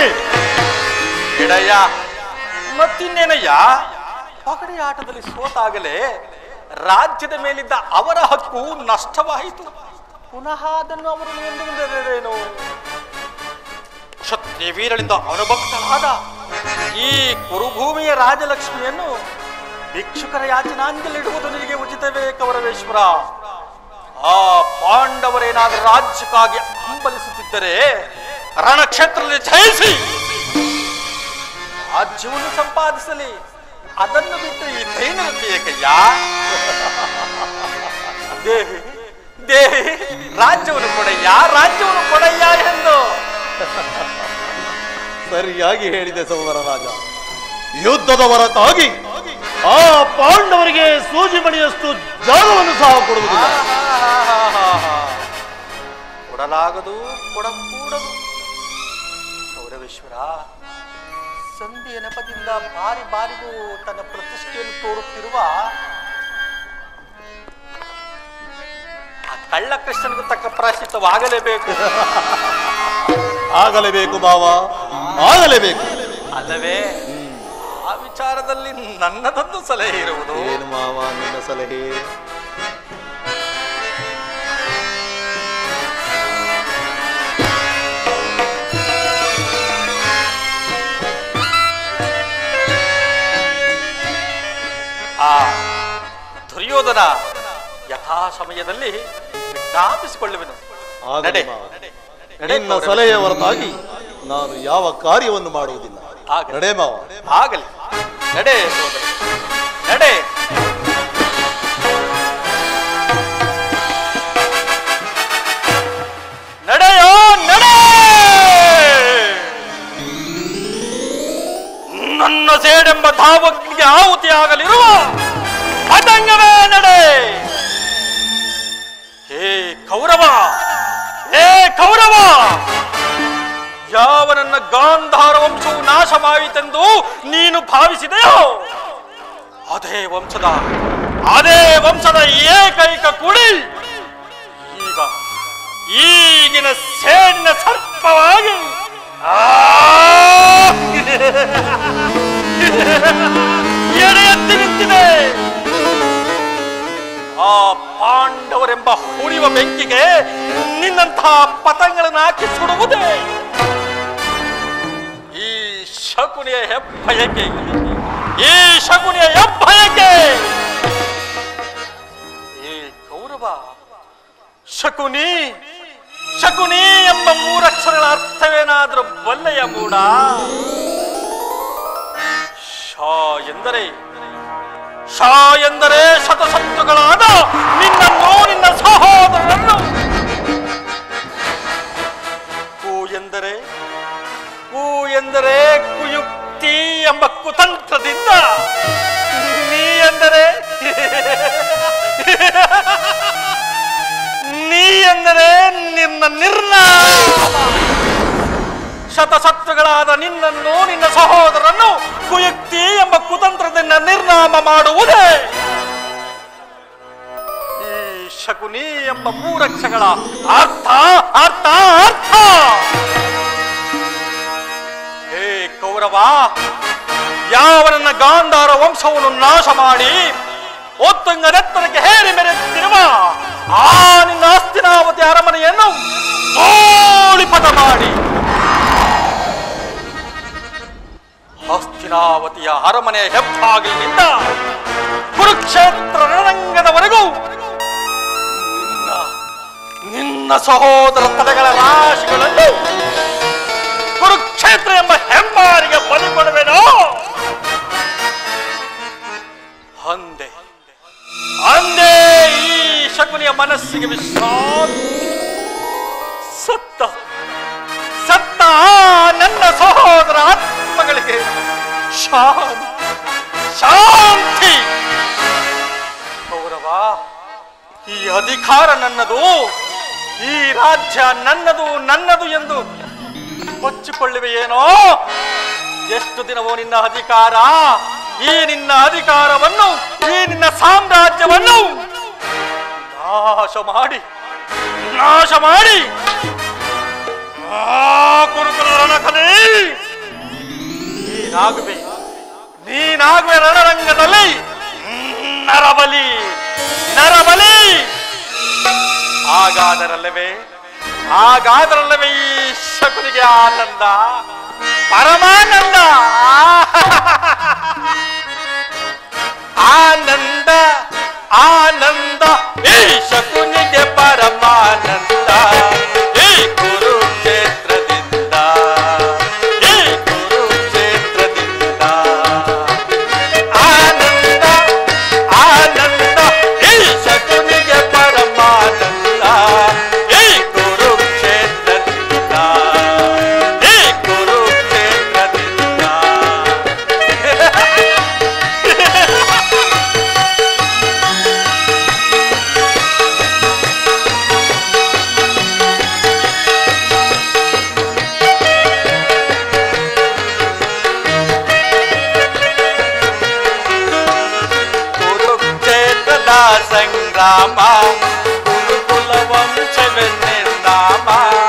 ಎಡಯ್ಯ ಮತ್ತಿನ್ನೇನಯ್ಯ ಪಗಡೆ ಆಟದಲ್ಲಿ ಸೋತಾಗಲೇ ರಾಜ್ಯದ ಮೇಲಿದ್ದ ಅವರ ಹಕ್ಕು ನಷ್ಟವಾಯಿತು ಪುನಃ ಅದನ್ನು ಅವರು ಎಂದೇನು ಕ್ಷತ್ರಿಯ ವೀರಳಿಂದ ಅನುಭಕ್ತನಾದ ಈ ಕುರುಭೂಮಿಯ ರಾಜಲಕ್ಷ್ಮಿಯನ್ನು ಭಿಕ್ಷುಕರ ಯಾಚನಾಂಗಲಿಡುವುದು ನಿನಗೆ ಉಚಿತವೇ ಕೌರವೇಶ್ವರ ಆ ಪಾಂಡವರೇನಾದರೂ ರಾಜ್ಯಕ್ಕಾಗಿ ಹಂಬಲಿಸುತ್ತಿದ್ದರೆ ರಣಕ್ಷೇತ್ರದಲ್ಲಿ ಜಯಿಸಿ ರಾಜ್ಯವನ್ನು ಸಂಪಾದಿಸಲಿ ಅದನ್ನು ಬಿಟ್ಟು ಈ ದೈನರತೆ ಏಕಯ್ಯ ದೇಹಿ ದೇಹಿ ರಾಜ್ಯವನ್ನು ಕೊಡಯ್ಯ ರಾಜ್ಯವನ್ನು ಕೊಡಯ್ಯ ಎಂದು ಸರಿಯಾಗಿ ಹೇಳಿದೆ ಸೋದರ ರಾಜ ಯುದ್ಧದ ಹೊರತಾಗಿ ಆ ಪಾಂಡವರಿಗೆ ಸೂಜಿ ಮಣಿಯಷ್ಟು ಜಾಗವನ್ನು ಸಹ ಕೊಡುವುದಿಲ್ಲ ಆಹಾಹಾಹಾಹಾ. ಕೊಡಲಾಗದು ಕೊಡಕೂಡದು ಗೌರವೇಶ್ವರ ಸಂಧಿಯ ನೆಪದಿಂದ ಬಾರಿ ಬಾರಿಗೂ ತನ್ನ ಪ್ರತಿಷ್ಠೆಯನ್ನು ತೋರುತ್ತಿರುವ ಆ ಕಳ್ಳ ಕೃಷ್ಣನಿಗೂ ತಕ್ಕ ಪ್ರಾಶ್ಚಿತ್ತವಾಗಲೇಬೇಕು ಆಗಲೇಬೇಕು ಬಾವ ಆಗಲೇಬೇಕು ಅಲ್ಲವೇ ಆ ವಿಚಾರದಲ್ಲಿ ನನ್ನದೊಂದು ಸಲಹೆ ಇರುವುದು ಏನು ಮಾವ ನಿನ್ನ ಸಲಹೆ ಆ ದುರ್ಯೋಧನ ಯಥಾ ಸಮಯದಲ್ಲಿ ವಿಜ್ಞಾಪಿಸಿಕೊಳ್ಳುವೆನು ಆಗಲಿ ನಡೆ. ಮಾವ. ನಡೆ ನಿನ್ನ ಗೌರವೇಶ್ವರ. ಸಲಹೆಯ ಹೊರತಾಗಿ ನಾನು ಯಾವ ಕಾರ್ಯವನ್ನು ಮಾಡುವುದಿಲ್ಲ ಆಗಲಿ. ನಡೆ ಮಾವ ಆಗಲಿ ನಡೆ ಸೋದರ ನಡೆ ನಡೆಯೋ ನಡೆ ನನ್ನ ಸೇಡೆಂಬ ಧಾವಕ್ಕೆ ಆಹುತಿಯಾಗಲಿರುವ ಪತಂಗವೇ ನಡೆ ಹೇ ಕೌರವ ಹೇ ಕೌರವ ಯಾವ ನನ್ನ ಗಾಂಧಾರ ವಂಶವು ನಾಶವಾಯಿತೆಂದು ನೀನು ಭಾವಿಸಿದೆಯೋ ಅದೇ ವಂಶದ ಅದೇ ವಂಶದ ಏಕೈಕ ಕುಡಿ ಈಗ ಈಗಿನ ಸೇಡಿನ ಸರ್ಪವಾಗಿ ಆ! ಎಡೆ ಎತ್ತಿ ನಿಂತಿದೆ ಆ ಪಾಂಡವರೆಂಬ ಹುರಿಯುವ ಬೆಂಕಿಗೆ ನಿನ್ನಂತಹ ಪತಂಗಗಳನ್ನು ಹಾಕಿ ಸುಡುವುದೇ ಈ ಶಕುನಿಯ ಹೆಬ್ಬಯಕೆ ಈ ಶಕುನಿಯ ಹೆಬ್ಬಯಕೆ ಈ ಕೌರವ ಶಕುನಿ ಶಕುನಿ ಎಂಬ ಮೂರಕ್ಷರಗಳ ಅರ್ಥವೇನಾದ್ರೂ ಬಲ್ಲೆಯ ಮೂಡ ಶಾ ಎಂದರೆ ಶಾ ಎಂದರೆ ಶತಶತ್ರುಗಳಾದ ನಿನ್ನನ್ನು ನಿನ್ನ ಸಹೋದರರನ್ನು ಕು ಎಂದರೆ ಕು ಎಂದರೆ ಕುಯುಕ್ತಿ ಎಂಬ ಕುತಂತ್ರದಿಂದ ನೀ ಎಂದರೆ ನೀ ಎಂದರೆ ನಿನ್ನ ನಿರ್ಣಯ ಶತಶತ್ರುಗಳಾದ ನಿನ್ನನ್ನು ನಿನ್ನ ಸಹೋದರನ್ನು ಕುಯುಕ್ತಿ ಎಂಬ ಕುತಂತ್ರದಿಂದ ನಿರ್ನಾಮ ಮಾಡುವುದೇ ಈ ಶಕುನಿ ಎಂಬ ಮೂರಕ್ಷಗಳ ಅರ್ಥ ಅರ್ಥ ಅರ್ಥ ಹೇ ಕೌರವ ಯಾವ ನನ್ನ ಗಾಂಧಾರ ವಂಶವನ್ನು ನಾಶ ಮಾಡಿ ಒತ್ತುಂಗನೆತ್ತರಕ್ಕೆ ಹೇರಿ ಮೆರೆಯುತ್ತಿರುವ ಆ ನಿನ್ನ ಅಸ್ತಿನಾವತಿ ಅರಮನೆಯನ್ನು ಗೋಳಿಪಟ ಮಾಡಿ ಹಸ್ತಿನಾವತಿಯ ಅರಮನೆಯ ಹೆಬ್ಬಾಗಿಲಿನಿಂದ ಕುರುಕ್ಷೇತ್ರ ರಣರಂಗದವರೆಗೂ ನಿನ್ನ ನಿನ್ನ ಸಹೋದರ ತಲೆಗಳ ರಾಶಿಗಳನ್ನು ಕುರುಕ್ಷೇತ್ರ ಎಂಬ ಹೆಮ್ಮಾರಿಗೆ ಬಲಿಕೊಡುವೆನೋ ಅಂದೆ ಅಂದೇ ಈ ಶಕುನಿಯ ಮನಸ್ಸಿಗೆ ವಿಶ್ರಾಂತಿ ಸತ್ತ ಸತ್ತ ಆ ನನ್ನ ಸಹೋದರ ಆತ್ಮಗಳಿಗೆ ಶಾಂತಿ ಶಾಂತಿ ಗೌರವ ಈ ಅಧಿಕಾರ ನನ್ನದು ಈ ರಾಜ್ಯ ನನ್ನದು ನನ್ನದು ಎಂದು ಕೊಚ್ಚಿಕೊಳ್ಳುವೆಯೇನೋ ಎಷ್ಟು ದಿನವೋ ನಿನ್ನ ಅಧಿಕಾರ ಈ ನಿನ್ನ ಅಧಿಕಾರವನ್ನು ಈ ನಿನ್ನ ಸಾಮ್ರಾಜ್ಯವನ್ನು ನಾಶ ಮಾಡಿ ನಾಶ ಮಾಡಿ ಆ ಕುರುಕುಲ ರಣಕಲಿ ನೀನಾಗುವೆ ನೀನಾಗುವೆ ರಣರಂಗದಲ್ಲಿ ನರಬಲಿ ನರಬಲಿ ಹಾಗಾದರಲ್ಲವೇ ಹಾಗಾದರಲ್ಲವೇ ಈ ಶಕುನಿಗೆ ಆನಂದ ಪರಮಾನಂದ ಆನಂದ ಆನಂದ ಈ ಶಕುನಿಗೆ ಪರಮಾನಂದ ಈ ಕುರುಕ್ಷೇತ್ರದಿಂದ ಈ ಕುರುಕ್ಷೇತ್ರದಿಂದ ಆನಂದ ಆನಂದ ಈ ಶಕುನಿಗೆ ಪರಮಾನಂದ ಈ ಕುರುಕ್ಷೇತ್ರದಿಂದ ಈ ಕುರುಕ್ಷೇತ್ರದಿಂದ ಕುರುಕ್ಷೇತ್ರದ ಸಂಗ್ರಾಮ ಕುರುಕುಲ ವಂಶವೆನ್ನೆನ್ನಾಮ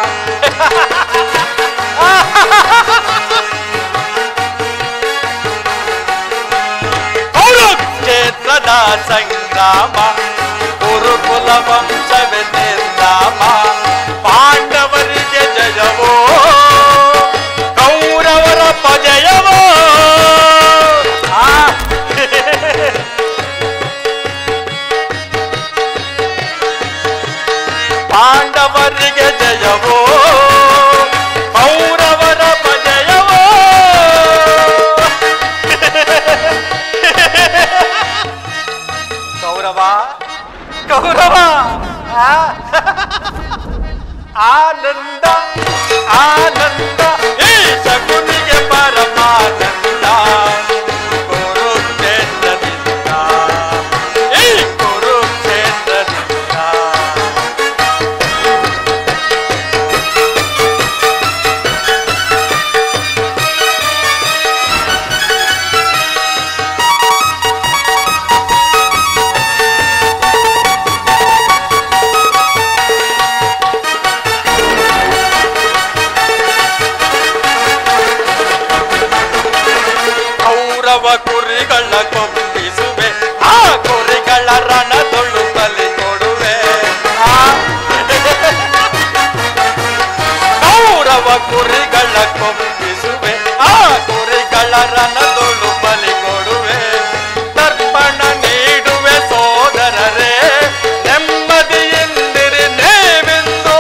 ಕುರುಕ್ಷೇತ್ರದ ಸಂಗ್ರಾಮ ಕುರುಕುಲ ವಂಶವೆನ್ನೆನ್ನಾಮ ಪಾಂಡವರಿಗೆ ಜಯವೋ ಕೌರವರ ಪಜಯವೋ ಆ ಪಾಂಡವರಿಗೆ ಜಯವೋ ಕೌರವರ ಪಜಯವೋ ಕೌರವ ಕೌರವ ಆ? ಆನಂದ ಆನಂದ ಈ ಶಕುನಿಗೆ ಪರಮಾನಂದ ಕುರುಕ್ಷೇತ್ರದಿಂದ ಈ ಕುರುಕ್ಷೇತ್ರದಿಂದ ಕೌರವ ಕುರಿಗಳ ಕೊಂಬಿಸುವೆ ಆ ಕುರಿಗಳ ರಣದೊಳ್ಳು ಬಲಿ ಕೊಡುವೆ ಆ ಕೌರವ ಕುರಿಗಳ ಕೊಂಬಿಸುವೆ ಆ ಕುರಿಗಳ ರಣದೊಳ್ಳು ಬಲಿ ಕೊಡುವೆ ತರ್ಪಣ ನೀಡುವೆ ಸೋದರರೇ ನೆಮ್ಮದಿಯಿಂದಿರಿ ನೇವೆಂದು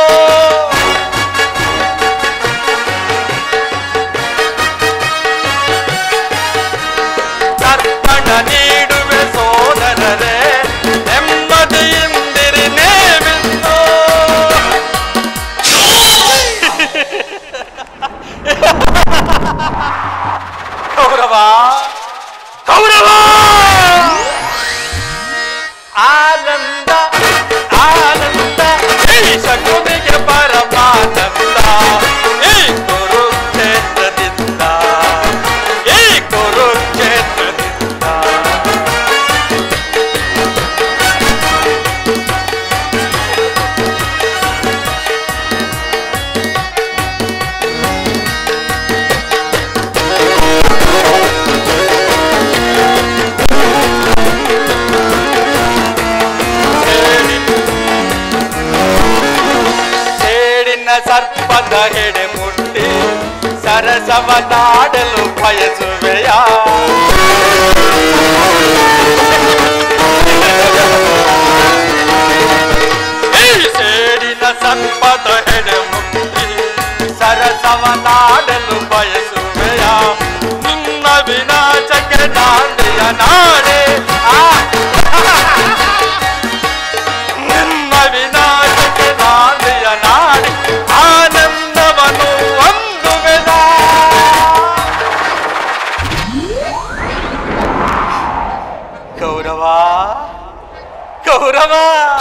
ತರ್ಪಣ ನೀಡುವೆ ಸೋದರರೇ ನೆಮ್ಮದಿಯಿಂದಿರಿ ನೇವೆಂದು ಕೌರವ ಕೌರವ ಆನಂದ ಆನಂದ ಈ ಶಕುನಿಗೆ ಪರಮಾನಂದ ಈ ಕುರುಕ್ಷೇತ್ರದಿಂದ ಈ ಕುರುಕ್ಷೇತ್ರದಿಂದ ಸೇಡಿನ ಸರ್ಪದ ಹೆಡೆ ಮುಟ್ಟಿ ಸರಸವನಾಡಲು ಬಯಸುವೆಯ ಈ ಸೇಡಿನ ಸಂಪದ ಹೆಡೆ ಮುಕ್ತಿ ಸರಸವನಾಡಲು ಬಯಸುವೆಯ ನಿನ್ನ ವಿನಾಶಕ್ಕೆ ನಾಂದಿಯ ನಾಡೆ ಆ ನಿನ್ನ ವಿನಾಶಕ್ಕೆ ನಾಂದಿಯ ನಾಡಿ ಆನಂದವನ್ನು ಹೊಂದುವೆನ ಕೌರವ ಕೌರವ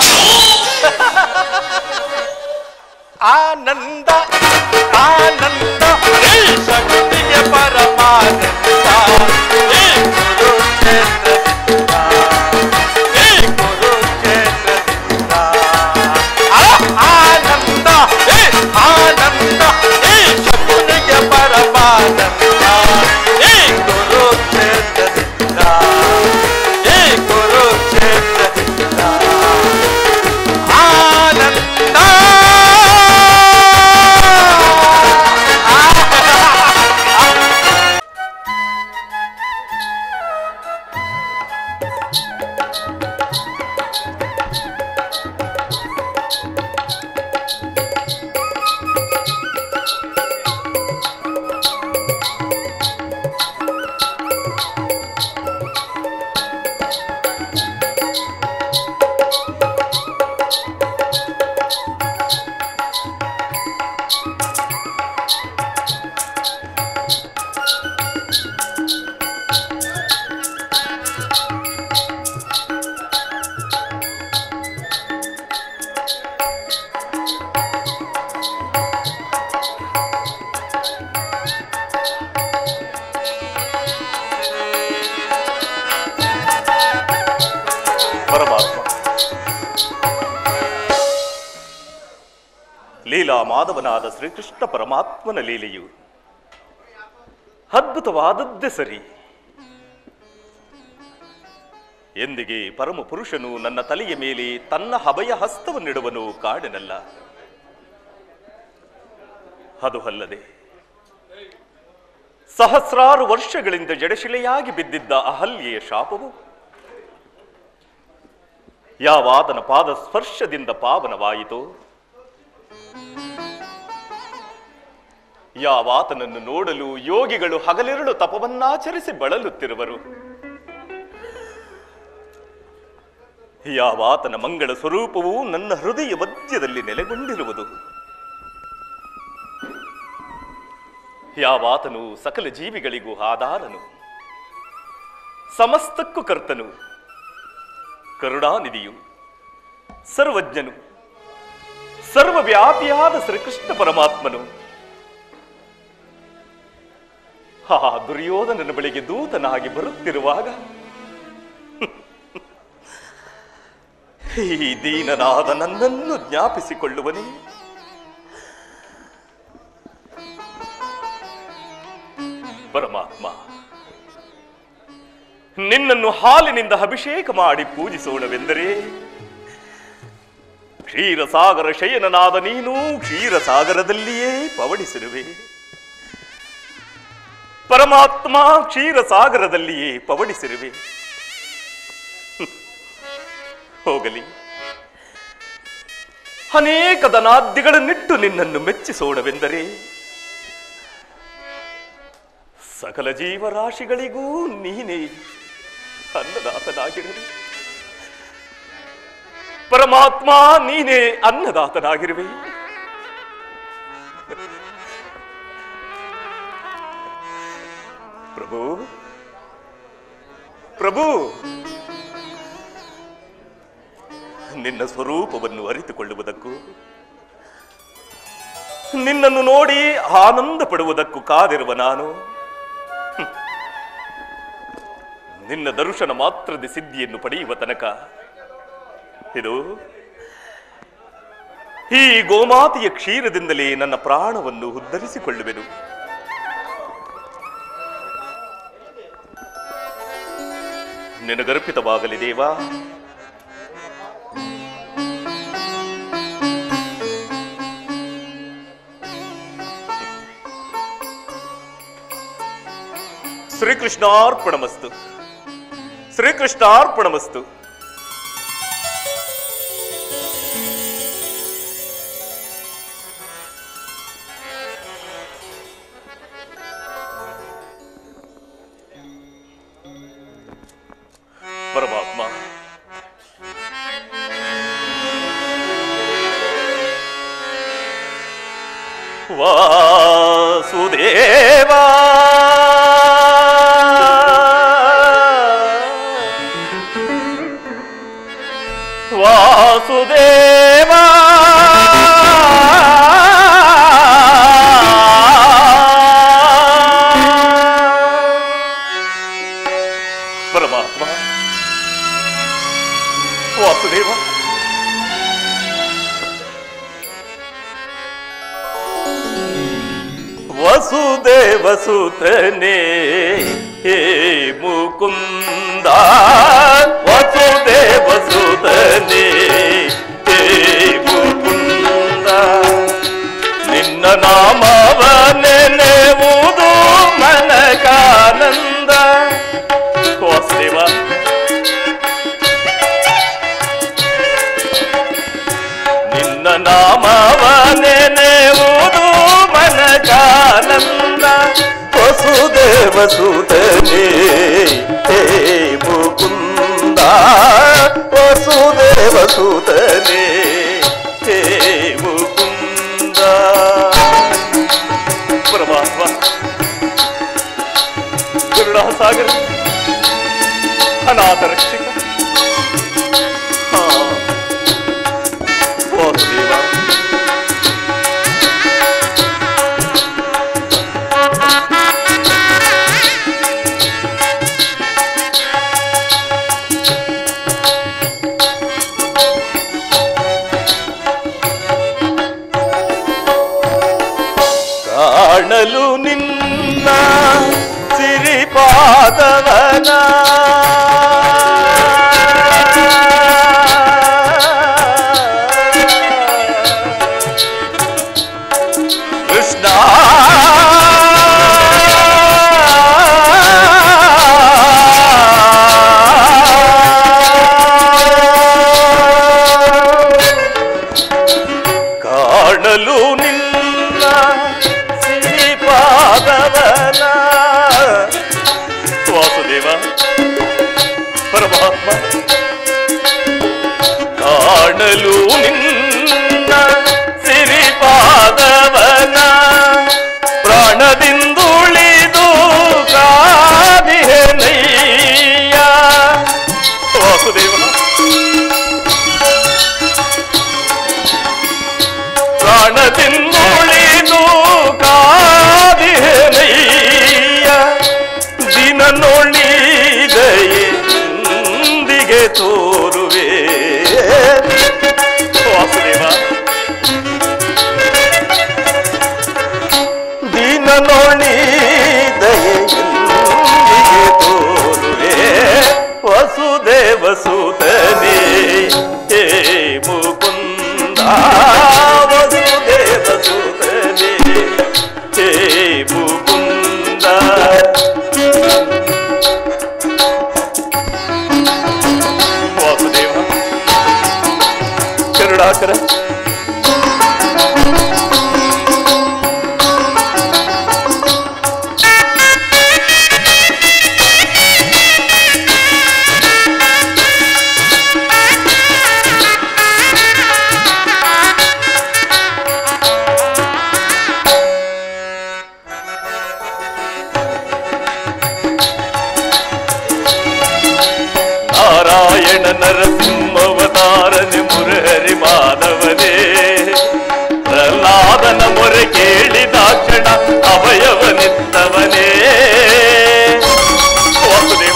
ಆನಂದ ಆನಂದ ಈ ಶಕ್ತಿಗೆ ಪರಮಾನಂದ ಈ ಕುರುಕ್ಷೇತ್ರದಿಂದ ಈ ಕುರುಕ್ಷೇತ್ರದಿಂದ ಆ ಆನಂದ ಈ ಆನಂದ ಈ ಶಕ್ತಿಗೆ ಪರಮಾನಂದ ಈ ಕುರುಕ್ಷೇತ್ರದಿಂದ ಈ ಕುರುಕ್ಷೇತ್ರದಿಂದ ಆನಂದ ಪರಮಾತ್ಮ ಲೀಲಾ ಮಾಧವನಾದ ಶ್ರೀಕೃಷ್ಣ ಪರಮಾತ್ಮನ ಲೀಲೆಯು ಅದ್ಭುತವಾದದ್ದೇ ಸರಿ ಎಂದಿಗೆ ಪರಮ ಪುರುಷನು ನನ್ನ ತಲೆಯ ಮೇಲೆ ತನ್ನ ಹಬಯ ಹಸ್ತವನ್ನಿಡುವನು ಕಾಡಿನಲ್ಲ ಅದು ಅಲ್ಲದೆ ಸಹಸ್ರಾರು ವರ್ಷಗಳಿಂದ ಜಡಶಿಲೆಯಾಗಿ ಬಿದ್ದಿದ್ದ ಅಹಲ್ಯೆಯ ಶಾಪವು ಯಾವಾತನ ಪಾದ ಸ್ಪರ್ಶದಿಂದ ಪಾವನವಾಯಿತೋ ಯಾವಾತನನ್ನು ನೋಡಲು ಯೋಗಿಗಳು ಹಗಲಿರುಳು ತಪವನ್ನಾಚರಿಸಿ ಬಳಲುತ್ತಿರುವರು ಯಾವಾತನ ಮಂಗಳ ಸ್ವರೂಪವು ನನ್ನ ಹೃದಯ ಮಧ್ಯದಲ್ಲಿ ನೆಲೆಗೊಂಡಿರುವುದು ಯಾವಾತನು ಸಕಲ ಜೀವಿಗಳಿಗೂ ಆಧಾರನು ಸಮಸ್ತಕ್ಕೂ ಕರ್ತನು ಕರುಣಾನಿಧಿಯು ಸರ್ವಜ್ಞನು ಸರ್ವವ್ಯಾಪಿಯಾದ ಶ್ರೀಕೃಷ್ಣ ಪರಮಾತ್ಮನು ಆ ದುರ್ಯೋಧನನ ಬಳಿಗೆ ದೂತನಾಗಿ ಬರುತ್ತಿರುವಾಗ ಈ ದೀನನಾದ ನನ್ನನ್ನು ಜ್ಞಾಪಿಸಿಕೊಳ್ಳುವನೇ ಪರಮಾತ್ಮ ನಿನ್ನನ್ನು ಹಾಲಿನಿಂದ ಅಭಿಷೇಕ ಮಾಡಿ ಪೂಜಿಸೋಣವೆಂದರೆ ಕ್ಷೀರಸಾಗರ ಶಯನನಾದ ನೀನು ಕ್ಷೀರಸಾಗರದಲ್ಲಿಯೇ ಪವಡಿಸಿರುವೆ ಪರಮಾತ್ಮ ಕ್ಷೀರಸಾಗರದಲ್ಲಿಯೇ ಪವಡಿಸಿರುವೆ ಹೋಗಲಿ ಅನೇಕ ಧನಾದ್ಯಗಳನ್ನಿಟ್ಟು ನಿನ್ನನ್ನು ಮೆಚ್ಚಿಸೋಣವೆಂದರೆ ಸಕಲ ಜೀವರಾಶಿಗಳಿಗೂ ನೀನೇ ಅನ್ನದಾತನಾಗಿರುವೆ ಪರಮಾತ್ಮ ನೀನೇ ಅನ್ನದಾತನಾಗಿರುವೆ ಪ್ರಭು ಪ್ರಭು ನಿನ್ನ ಸ್ವರೂಪವನ್ನು ಅರಿತುಕೊಳ್ಳುವುದಕ್ಕೂ ನಿನ್ನನ್ನು ನೋಡಿ ಆನಂದ ಪಡುವುದಕ್ಕೂ ಕಾದಿರುವ ನಾನು ಹ್ಮ್. ನಿನ್ನ ದರ್ಶನ ಮಾತ್ರದ ಸಿದ್ಧಿಯನ್ನು ಪಡೆಯುವ ತನಕ ಇದು ಈ ಗೋಮಾತೆಯ ಕ್ಷೀರದಿಂದಲೇ ನನ್ನ ಪ್ರಾಣವನ್ನು ಉದ್ಧರಿಸಿಕೊಳ್ಳುವೆನು ನಿನಗರ್ಪಿತವಾಗಲಿ ದೇವಾ ಶ್ರೀಕೃಷ್ಣಾರ್ಪಣಮಸ್ತು ಶ್ರೀಕೃಷ್ಣಾರ್ಪಣಮಸ್ತು ಪರಮಾತ್ಮ ವಾಸುದೇವಾ ವಾಸುದೇವಾ ಪರಮಾತ್ಮ ವಾಸುದೇವ ವಸುದೇವ ಸುತನೆ ಹೇ ಮುಕುಂದ ವಸುದೇವ ಸುತನೆ ಹೇ ಮುಕುಂದ ನಿನ್ನ ನಾಮವ ನೆನೆವುದು ಮನಕಾನಂದ ವಾಸುದೇವ ನಿನ್ನ ನಾಮವ ನೆನೆವುದು ಮನಕಾನಂದ ವಸುದೇವ ಸುತನೆ ಹೇ ಮುಕುಂದ ವಸುದೇವ ಸುತನೆ ಹೇ ಮುಕುಂದ ಪರಮಾತ್ಮ ಕರುಣಾಸಾಗರ ಅನಾಥ ರಕ್ಷಕ ಹಾ ವಾಸುದೇವ ಕಾಣಲು ನಿನ್ನ ಸಿರಿಪಾದವನ ಕೃಷ್ಣ ಕಾಣಲು ನಿನ್ನ ಸಿರಿಪಾದವನ ವಾಸುದೇವ ಪರಮಾತ್ಮ ಕಾಣಲು ನಿನ್ನ ಸಿರಿಪಾದವನ ಪ್ರಾಣದಿಂದುಳಿದು ಕಾದಿಹೆನಯ್ಯ ವಾಸುದೇವ ಪ್ರಾಣದಿಂದುಳಿದು ಕಾದಿಹೆನಯ್ಯ ದಿನ ನೊಳಿದೆಯೆಂದಿಗೆ ತೋರುವೆ ವಾಸುದೇವ ದಿನ ನೊಳಿದೆಯೆಂದಿಗೆ ತೋರುವೆ ವಸುದೇವ ಸುತನೇ ಹೇ ಮುಕುಂದ ವಸುದೇವ ಸುತನೇ ಹೇ ಮುಕುಂದ ವಾಸುದೇವ ಕರುಣಾಕರ ನಾರಾಯಣ ನರಸಿಂಹವತಾರನೆ ಮುರಹರಿ ಮಾನವನೇ ಪ್ರಹ್ಲಾದನ ಮೊರೆ ಕೇಳಿದಾಕ್ಷಣ ಅಭಯವನಿತ್ತವನೇ ವಾಸುದೇವ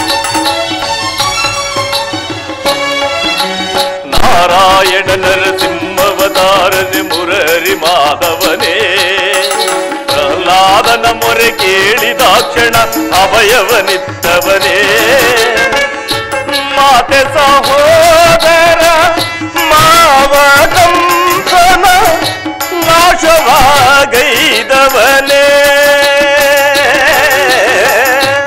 ನಾರಾಯಣ ನರಸಿಂಹವತಾರನೆ ಮುರಹರಿ ಮಾಧವನೇ ಪ್ರಹ್ಲಾದನ ಮೊರೆ ಕೇಳಿದಾಕ್ಷಣ ಅಭಯವನಿತ್ತವನೇ ಮಾತೆ ಸಹೋದರ ಮಾವ ಕಂಸನ ನಾಶವಾಗೈದವನೇ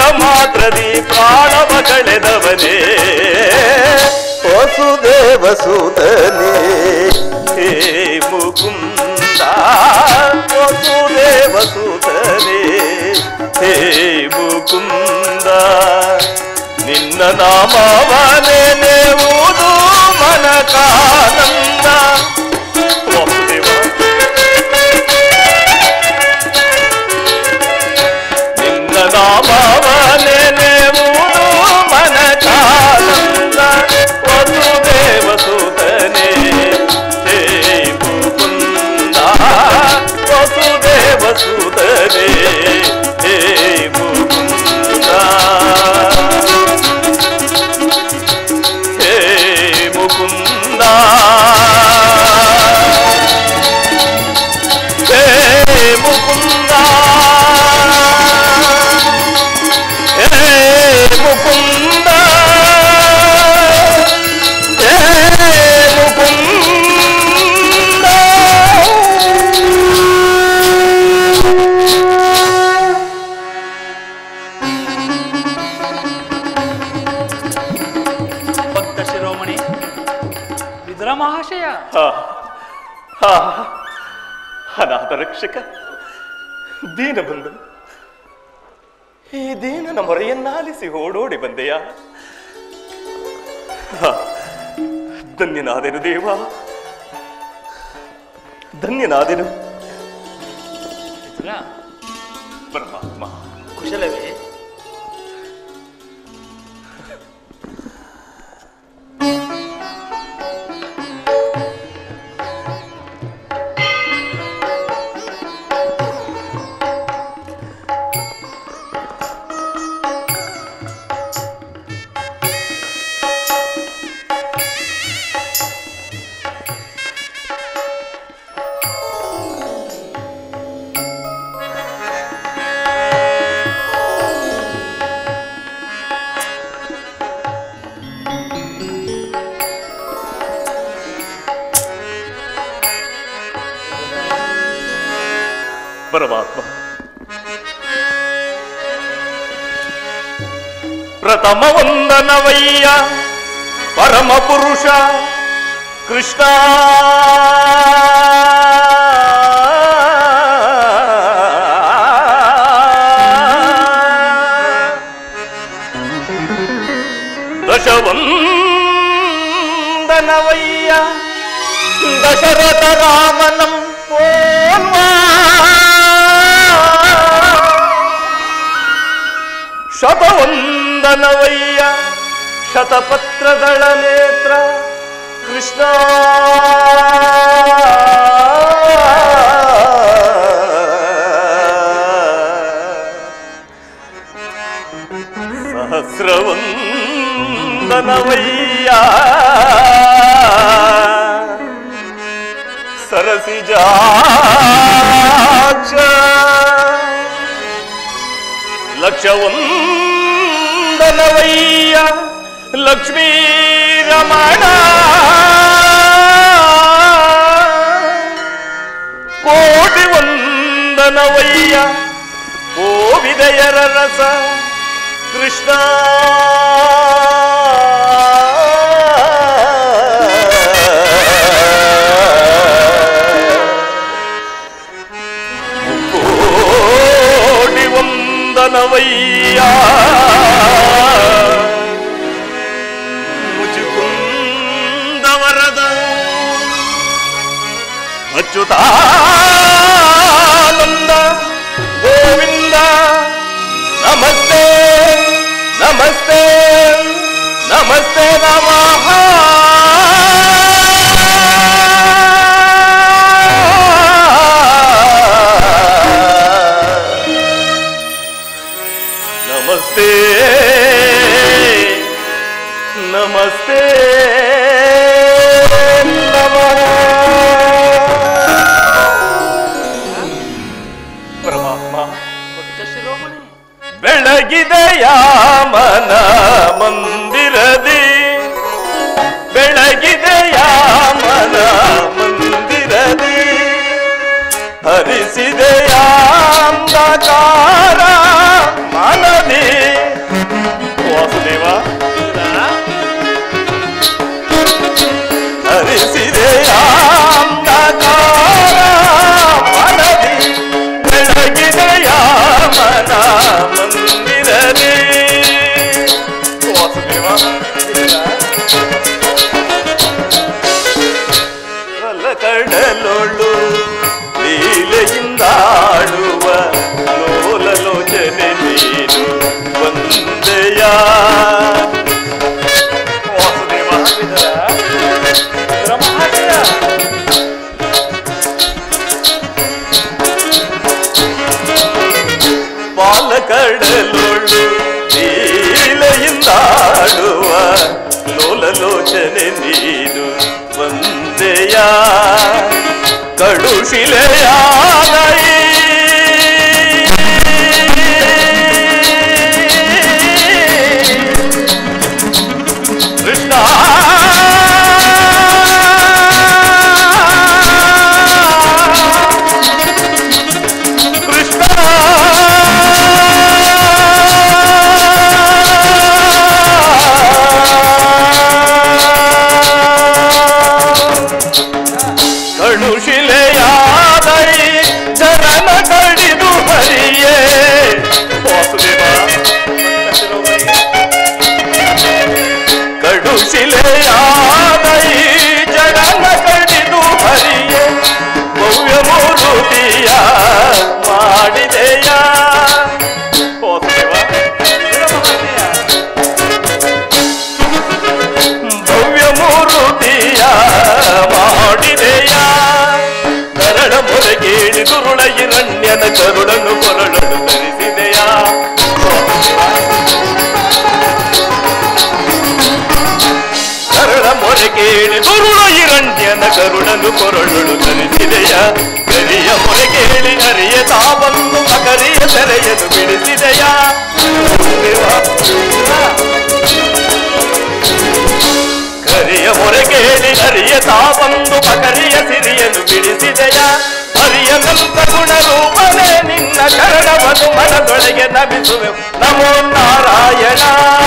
ಮಾತ್ರದಿ ಪ್ರಾಣವ ಕಳೆದವನೇ ವಸುದೇವ ಸೂತನೇ ಹೇ ಮುಕುಂದ ವಸುದೇವ ಸುತನೇ ಹೇ ಮುಕುಂದ ನಿನ್ನ ನಾಮವನೇ ನೆವುದು ಮನಕಾನಂದ ವಾಸುದೇವ ನಿನ್ನ ನಾಮವನೇ ನೆವುದು ಮನಕಾನಂದ ವಸುದೇವ ಸುತನೇ ಹೇ ಮುಕುಂದ ವಸುದೇವ ಸುತನೇ ಹೇ ಮುಕುಂದ ಹೇ ಮುಕುಂದ ಹೇ ಮುಕುಂದ ಹೇ ಮುಕುಂದ ಹೇ ಮುಕುಂದ ಭಕ್ತ ಶಿರೋಮಣಿ ವಿದುರ ಮಹಾಶಯ ಹಾ, ಹಾ, ಅನಾಥ ರಕ್ಷಕ ದೀನಬಂಧು ಈ ದೀನನ ಮೊರೆಯನ್ನಾಲಿಸಿ ಓಡೋಡಿ ಬಂದೆಯ ಹಾ, ಧನ್ಯನಾದೆನು ದೇವ ಧನ್ಯನಾದೆನು ವಿದುರ ಪರಮಾತ್ಮ ಕುಶಲವೇ ಪರಮಾತ್ಮ ಪ್ರಥಮ ವಂದನವಯ್ಯ ಪರಮ ಪುರುಷ ಕೃಷ್ಣ ದಶವಂದನವಯ್ಯ ದಶರಥ ರಾಮನಂ ಪೋನ್ವಾ ಶತವಂದನವಯ್ಯ ಶತಪತ್ರದಳ ನೇತ್ರ ಕೃಷ್ಣ ಸಹಸ್ರವಂದನವಯ್ಯ ಸರಸಿಜಾಕ್ಷ ಲಕ್ಷವಂದನವಯ್ಯ ಲಕ್ಷ್ಮೀ ರಮಣ ಕೋಟಿ ವಂದನವಯ್ಯ ಓ ವಿದಯರ ರಸ ಕೃಷ್ಣ ಕೋಟಿ ವಂದನವಯ್ಯ ಮುಚುಕುಂದ ವರದ ಅಚ್ಯುತಾನಂದ ಗೋವಿಂದ ನಮಸ್ತೆ ನಮಸ್ತೆ ನಮಸ್ತೆ ನಮಃ ನಮಸ್ತೆ ನಮಸ್ತೆ ನಮಃ ಪರಮಾತ್ಮ ಭಕ್ತ ಶಿರೋಮಣಿ ಬೆಳಗಿದೆಯ ಮನ ಮಂದಿರದಿ ಬೆಳಗಿದೆಯ ಮನ ಮಂದಿರದಿ ಹರಿಸಿದೆಯ ಅಂಧಕಾರ ಮನದಿ ಕಡಲೊಳು ಲೀಲೆಯಿಂದಾಡುವ ಲೋಲಲೋಚನೆ ನೀನು ಒಂದೆಯ ಕಡುಶಿಲೆಯಾದೈ ಕೃಷ್ಣ ಕೃಷ್ಣ ಕಣುಶಿಲೆಯಾದೈ ಜನನ ಕಡಿದು ಹರಿಯೇ ವಾಸುದೇವ ಕಡುಶಿಲೆಯಾದೈ ಜಡನ ಕಡಿದು ಹರಿಯೆ ಭವ್ಯ ಮೂರುತಿಯ ಮಾಡಿದೆಯ ಭವ್ಯ ಮೂರುತಿಯ ಮಾಡಿದೆಯ ಕರಳ ಮೊರಗೇಡಿ ದುರುಳ ಹಿರಣ್ಯನ ಕರುಳನ್ನು ಕೊರಳನ್ನು ಧರಿಸಿದೆಯ ಕರಳ ಮೊರೆಗೇಳಿ ದುರುಳ ಹಿರಣ್ಯನ ಕರುಳನು ಕೊರಳನು ಧರಿಸಿದೆಯ ಕರಿಯ ಮೊರೆಗೇಳಿ ಹರಿಯ ತಾವನ್ನು ಅಕರಿಯ ಸೆರೆಯನ್ನು ಬಿಡಿಸಿದೆಯ ಕರಿಯ ಮೊರೆಗೇಳಿ ಹರಿಯ ತಾವೊಂದು ಪಕರಿಯ ಸಿರಿಯನ್ನು ಬಿಡಿಸಿದೆಯ ಹರಿಯ ನಂತ ಗುಣ ರೂಪನೇ ನಿನ್ನ ಕರಣವನ್ನು ಮನದೊಳಗೆ ನಮಿಸುವೆ ನಮೋ ನಾರಾಯಣ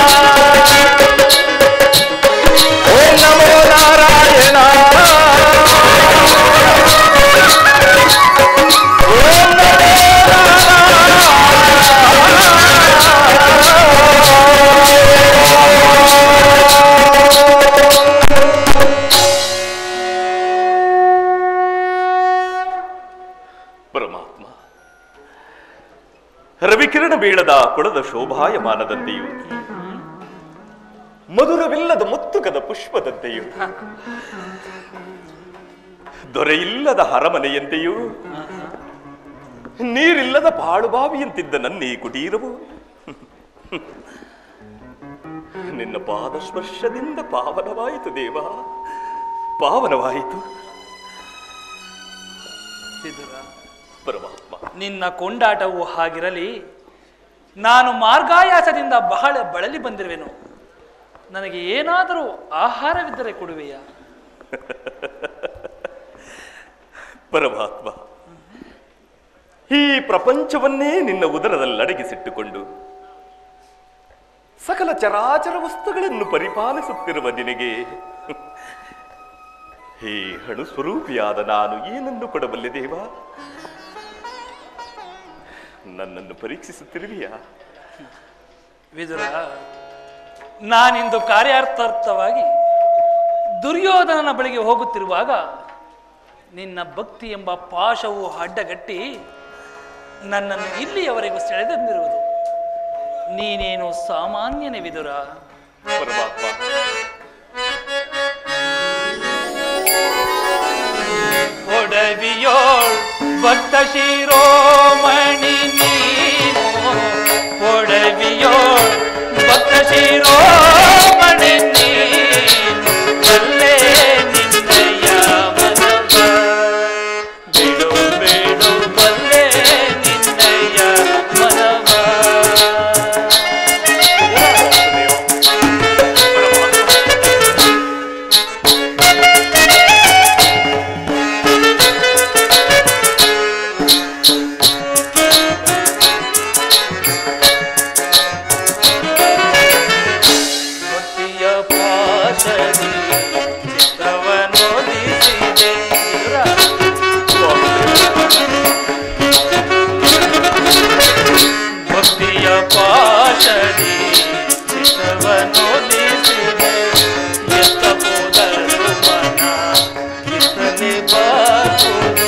ಓಂ ನಮೋ ನಾರಾಯಣ ಓಂ ನಮೋ ಪರಮಾತ್ಮ ರವಿಕಿರಣ ಬೀಳದ ಕುಳದ ಶೋಭಾಯಮಾನದಂತೆಯೂ ಮಧುರವಿಲ್ಲದ ಮುತ್ತುಕದ ಪುಷ್ಪದಂತೆಯೂ ದೊರೆಯಿಲ್ಲದ ಅರಮನೆಯಂತೆಯೂ ನೀರಿಲ್ಲದ ಪಾಳುಬಾವಿಯಂತಿದ್ದ ನನ್ನ ಈ ಕುಟೀರವು ನಿನ್ನ ಪಾದ ಸ್ಪರ್ಶದಿಂದ ಪಾವನವಾಯಿತು ದೇವ ಪಾವನವಾಯಿತು ವಿದುರ ಪರಮಾತ್ಮ ನಿನ್ನ ಕೊಂಡಾಟವು ಹಾಗಿರಲಿ ನಾನು ಮಾರ್ಗಾಯಾಸದಿಂದ ಬಹಳ ಬಳಲಿ ಬಂದಿರುವೆನು ನನಗೆ ಏನಾದರೂ ಆಹಾರವಿದ್ದರೆ ಕೊಡುವೆಯಾ ಪರಮಾತ್ಮ ಈ ಪ್ರಪಂಚವನ್ನೇ ನಿನ್ನ ಉದರದಲ್ಲಿ ಅಡಗಿಸಿಟ್ಟುಕೊಂಡು ಸಕಲ ಚರಾಚರ ವಸ್ತುಗಳನ್ನು ಪರಿಪಾಲಿಸುತ್ತಿರುವ ನಿನಗೆ ಈ ಹಣು ಸ್ವರೂಪಿಯಾದ ನಾನು ಏನನ್ನು ಕೊಡಬಲ್ಲೆ ದೇವ ನನ್ನನ್ನು ಪರೀಕ್ಷಿಸುತ್ತಿರುವಿಯಾ ವಿದುರ ನಾನಿಂದು ಕಾರ್ಯಾರ್ಥಾರ್ಥವಾಗಿ ದುರ್ಯೋಧನನ ಬಳಿಗೆ ಹೋಗುತ್ತಿರುವಾಗ ನಿನ್ನ ಭಕ್ತಿ ಎಂಬ ಪಾಶವು ಅಡ್ಡಗಟ್ಟಿ ನನ್ನನ್ನು ಇಲ್ಲಿಯವರೆಗೂ ಸೆಳೆದಂದಿರುವುದು ನೀನೇನು ಸಾಮಾನ್ಯನೇ ವಿದುರ ಪರಮಾತ್ಮ ಒಡವಿಯೋಳ್ ಭಕ್ತ ಶಿರೋಮಣಿ ನೀನು ಒಡವಿಯೋಳ್ ಭಕ್ತ ಶಿರೋಮಣಿ ನೀನು ಬಲ್ಲೆ ನಿನ್ನಯ ಮನವ ಬಿಡು ಬಿಡು ಬಲ್ಲೆ ನಿನ್ನಯ ಮನವ ಭಕ್ತಿಯ ಪಾಶದಿ ಚಿತ್ತವನೊಲಿಸಿದೆ ಭಕ್ತಿಯ ಪಾಶದಿ ಚಿತ್ತವನೊಲಿಸಿದೆ ಎತ್ತ ಹೋದರು ಮನ ಇತ್ತನೆ ಬಾಗುವೆ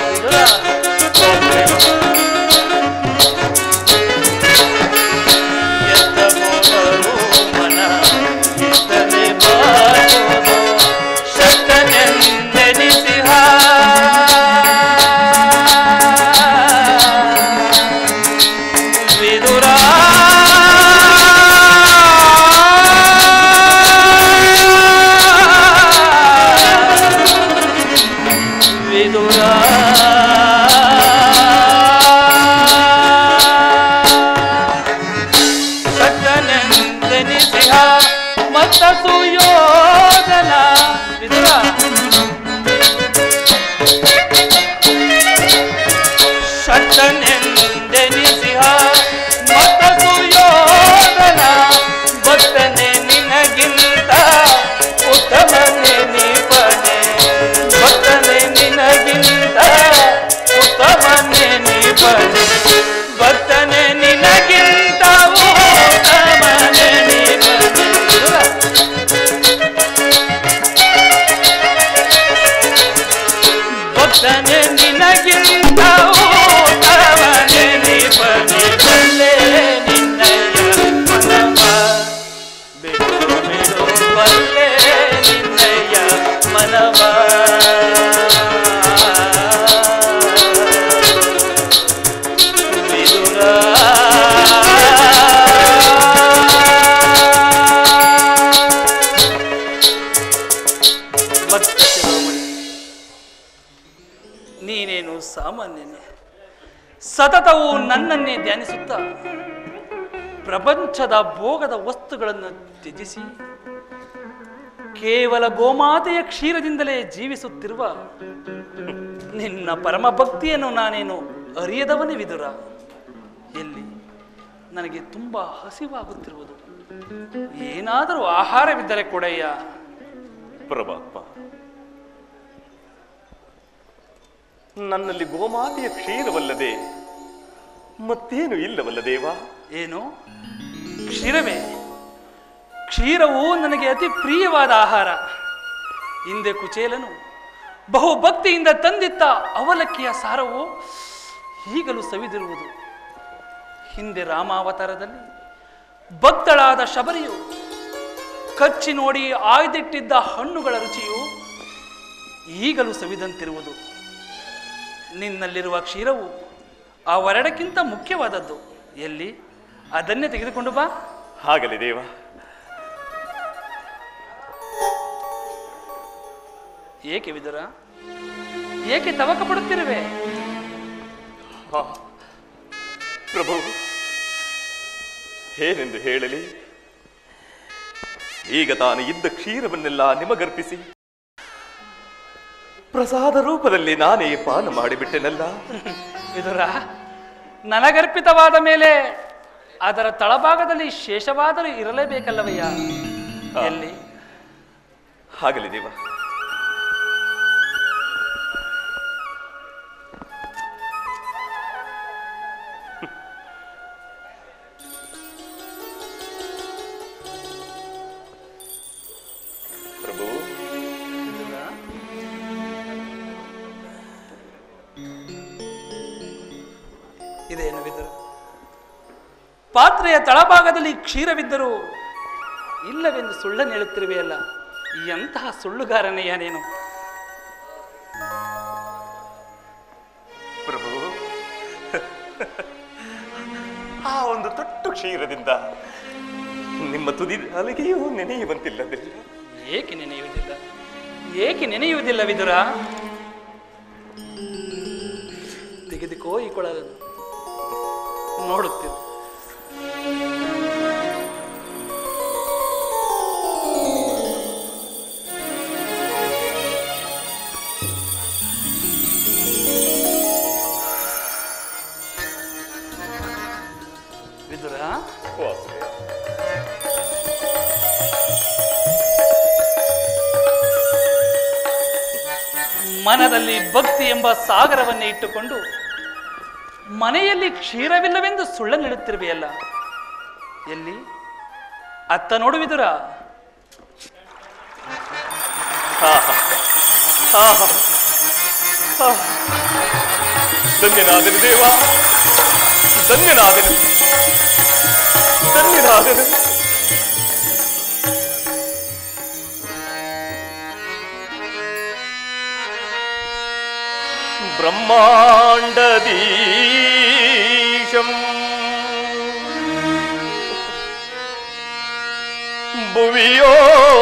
ಎತ್ತ ಹೋದರು ಮನ ಇತ್ತನೆ ಬಾಗುವುದು ಶಕ್ತನೆಂದೆನಿಸಿಹ ವಿದುರ ವಿದುರ ಸತ್ತನೆಂದೆನಿಸಿಹ ಮತ್ತ ಸುಯೋಧನ ವಿದುರ ಶತನೆಂದೆನಿಸಿಹ ಮತ ಸುಯೋಧನ ಭಕ್ತನೆ ನಿನಗಿಂತ ಉತ್ತಮನೆ ನಿಪನೆ ಭಕ್ತನೆ ನಿನಗಿಂತ ಉತ್ತಮನೆ ನಿಪನೆ ಭಕ್ತನೆ ನಿನಗಿಂತ ಉತ್ತಮನೆ ನಿಪನೆ ಭಕ್ತನೆ ನಿನಗಿಂತ ಉತ್ತಮನೆ ನಿಪನೆ ಬಲ್ಲೆ ನಿನ್ನಯ ಮನವ ಬಿಡು ಬಿಡು ಬಲ್ಲೆ ನಿನ್ನಯ ಮನವ ವಿದುರ ಭಕ್ತ ಶಿರೋಮಣಿ ನೀನೇನು ಸಾಮಾನ್ಯನೇ ಸತತವು ನನ್ನನ್ನೇ ಧ್ಯಾನಿಸುತ್ತಾ ಪ್ರಪಂಚದ ಭೋಗದ ವಸ್ತುಗಳನ್ನು ತ್ಯಜಿಸಿ ಕೇವಲ ಗೋಮಾತೆಯ ಕ್ಷೀರದಿಂದಲೇ ಜೀವಿಸುತ್ತಿರುವ ನಿನ್ನ ಪರಮ ಭಕ್ತಿಯನ್ನು ನಾನೇನು ಅರಿಯದವನೇ ವಿದುರ ಎಲ್ಲಿ ನನಗೆ ತುಂಬಾ ಹಸಿವಾಗುತ್ತಿರುವುದು ಏನಾದರೂ ಆಹಾರವಿದ್ದರೆ ಕೊಡಯ್ಯ ಪರಮಾತ್ಮ ನನ್ನಲ್ಲಿ ಗೋಮಾತೆಯ ಕ್ಷೀರವಲ್ಲದೆ ಮತ್ತೇನು ಇಲ್ಲವಲ್ಲ ದೇವ ಏನು ಕ್ಷೀರವೇ ಕ್ಷೀರವು ನನಗೆ ಅತಿ ಪ್ರಿಯವಾದ ಆಹಾರ ಹಿಂದೆ ಕುಚೇಲನು ಬಹು ಭಕ್ತಿಯಿಂದ ತಂದಿತ್ತ ಅವಲಕ್ಕಿಯ ಸಾರವು ಈಗಲೂ ಸವಿದಿರುವುದು ಹಿಂದೆ ರಾಮಾವತಾರದಲ್ಲಿ ಭಕ್ತಳಾದ ಶಬರಿಯು ಕಚ್ಚಿ ನೋಡಿ ಆಯ್ದಿಟ್ಟಿದ್ದ ಹಣ್ಣುಗಳ ರುಚಿಯು ಈಗಲೂ ಸವಿದಂತಿರುವುದು ನಿನ್ನಲ್ಲಿರುವ ಕ್ಷೀರವು ಅವೆರಡಕ್ಕಿಂತ ಮುಖ್ಯವಾದದ್ದು ಎಲ್ಲಿ ಅದನ್ನೇ ತೆಗೆದುಕೊಂಡು ಬಾ ಹಾಗಲಿ ದೇವ ಏಕೆ ವಿದುರ ಏಕೆ ತವಕ ಪಡುತ್ತಿರುವೆ ಹಾ. ಪ್ರಭು ಏನೆಂದು ಹೇಳಲಿ ಈಗ ತಾನು ಇದ್ದ ಕ್ಷೀರವನ್ನೆಲ್ಲ ನಿಮಗರ್ಪಿಸಿ ಪ್ರಸಾದ ರೂಪದಲ್ಲಿ ನಾನೇ ಪಾನ ಮಾಡಿಬಿಟ್ಟೆನಲ್ಲ ವಿದುರ ನನಗರ್ಪಿತವಾದ ಮೇಲೆ ಅದರ ತಳಭಾಗದಲ್ಲಿ ಶೇಷವಾದರೂ ಇರಲೇಬೇಕಲ್ಲವಯ್ಯ ಎಲ್ಲಿ ಆಗಲಿ ದೇವ ಪ್ರಭು ಇದೇನು ವಿದುರ ಪಾತ್ರೆಯ ತಳಭಾಗದಲ್ಲಿ ಕ್ಷೀರವಿದ್ದರೂ ಇಲ್ಲವೆಂದು ಸುಳ್ಳನ್ನು ಹೇಳುತ್ತಿರುವೆಯಲ್ಲ ಎಂತಹ ಸುಳ್ಳುಗಾರನೆಯ ನೀನು ಪ್ರಭು ಆ ಒಂದು ತೊಟ್ಟು ಕ್ಷೀರದಿಂದ ನಿಮ್ಮ ತುದಿ ಅಲಿಗೆಯೂ ನೆನೆಯುವಂತಿಲ್ಲದಿಲ್ಲ ಏಕೆ ನೆನೆಯುವುದಿಲ್ಲ ಏಕೆ ನೆನೆಯುವುದಿಲ್ಲ ವಿದುರ ತೆಗೆದುಕೋ ಈ ಕೊಳಲನ್ನು ನೋಡುತ್ತಿರು ವಿದುರ ವಾಸುದೇವ. ಮನದಲ್ಲಿ ಭಕ್ತಿ ಎಂಬ ಸಾಗರವನ್ನೇ ಇಟ್ಟುಕೊಂಡು ಮನೆಯಲ್ಲಿ ಕ್ಷೀರವಿಲ್ಲವೆಂದು ಸುಳ್ಳನ್ನು ಹೇಳುತ್ತಿರುವೆಯಲ್ಲ ಎಲ್ಲಿ ಅತ್ತ ನೋಡುವಿದುರ ಆಹಾ. ಆಹಾ. ಆಹಾ. ಧನ್ಯನಾದನು ದೇವ ಧನ್ಯನಾದನು ಧನ್ಯನಾದನು ಬ್ರಹ್ಮಾಂಡದೀಶಂ ಭುವಿಯೋ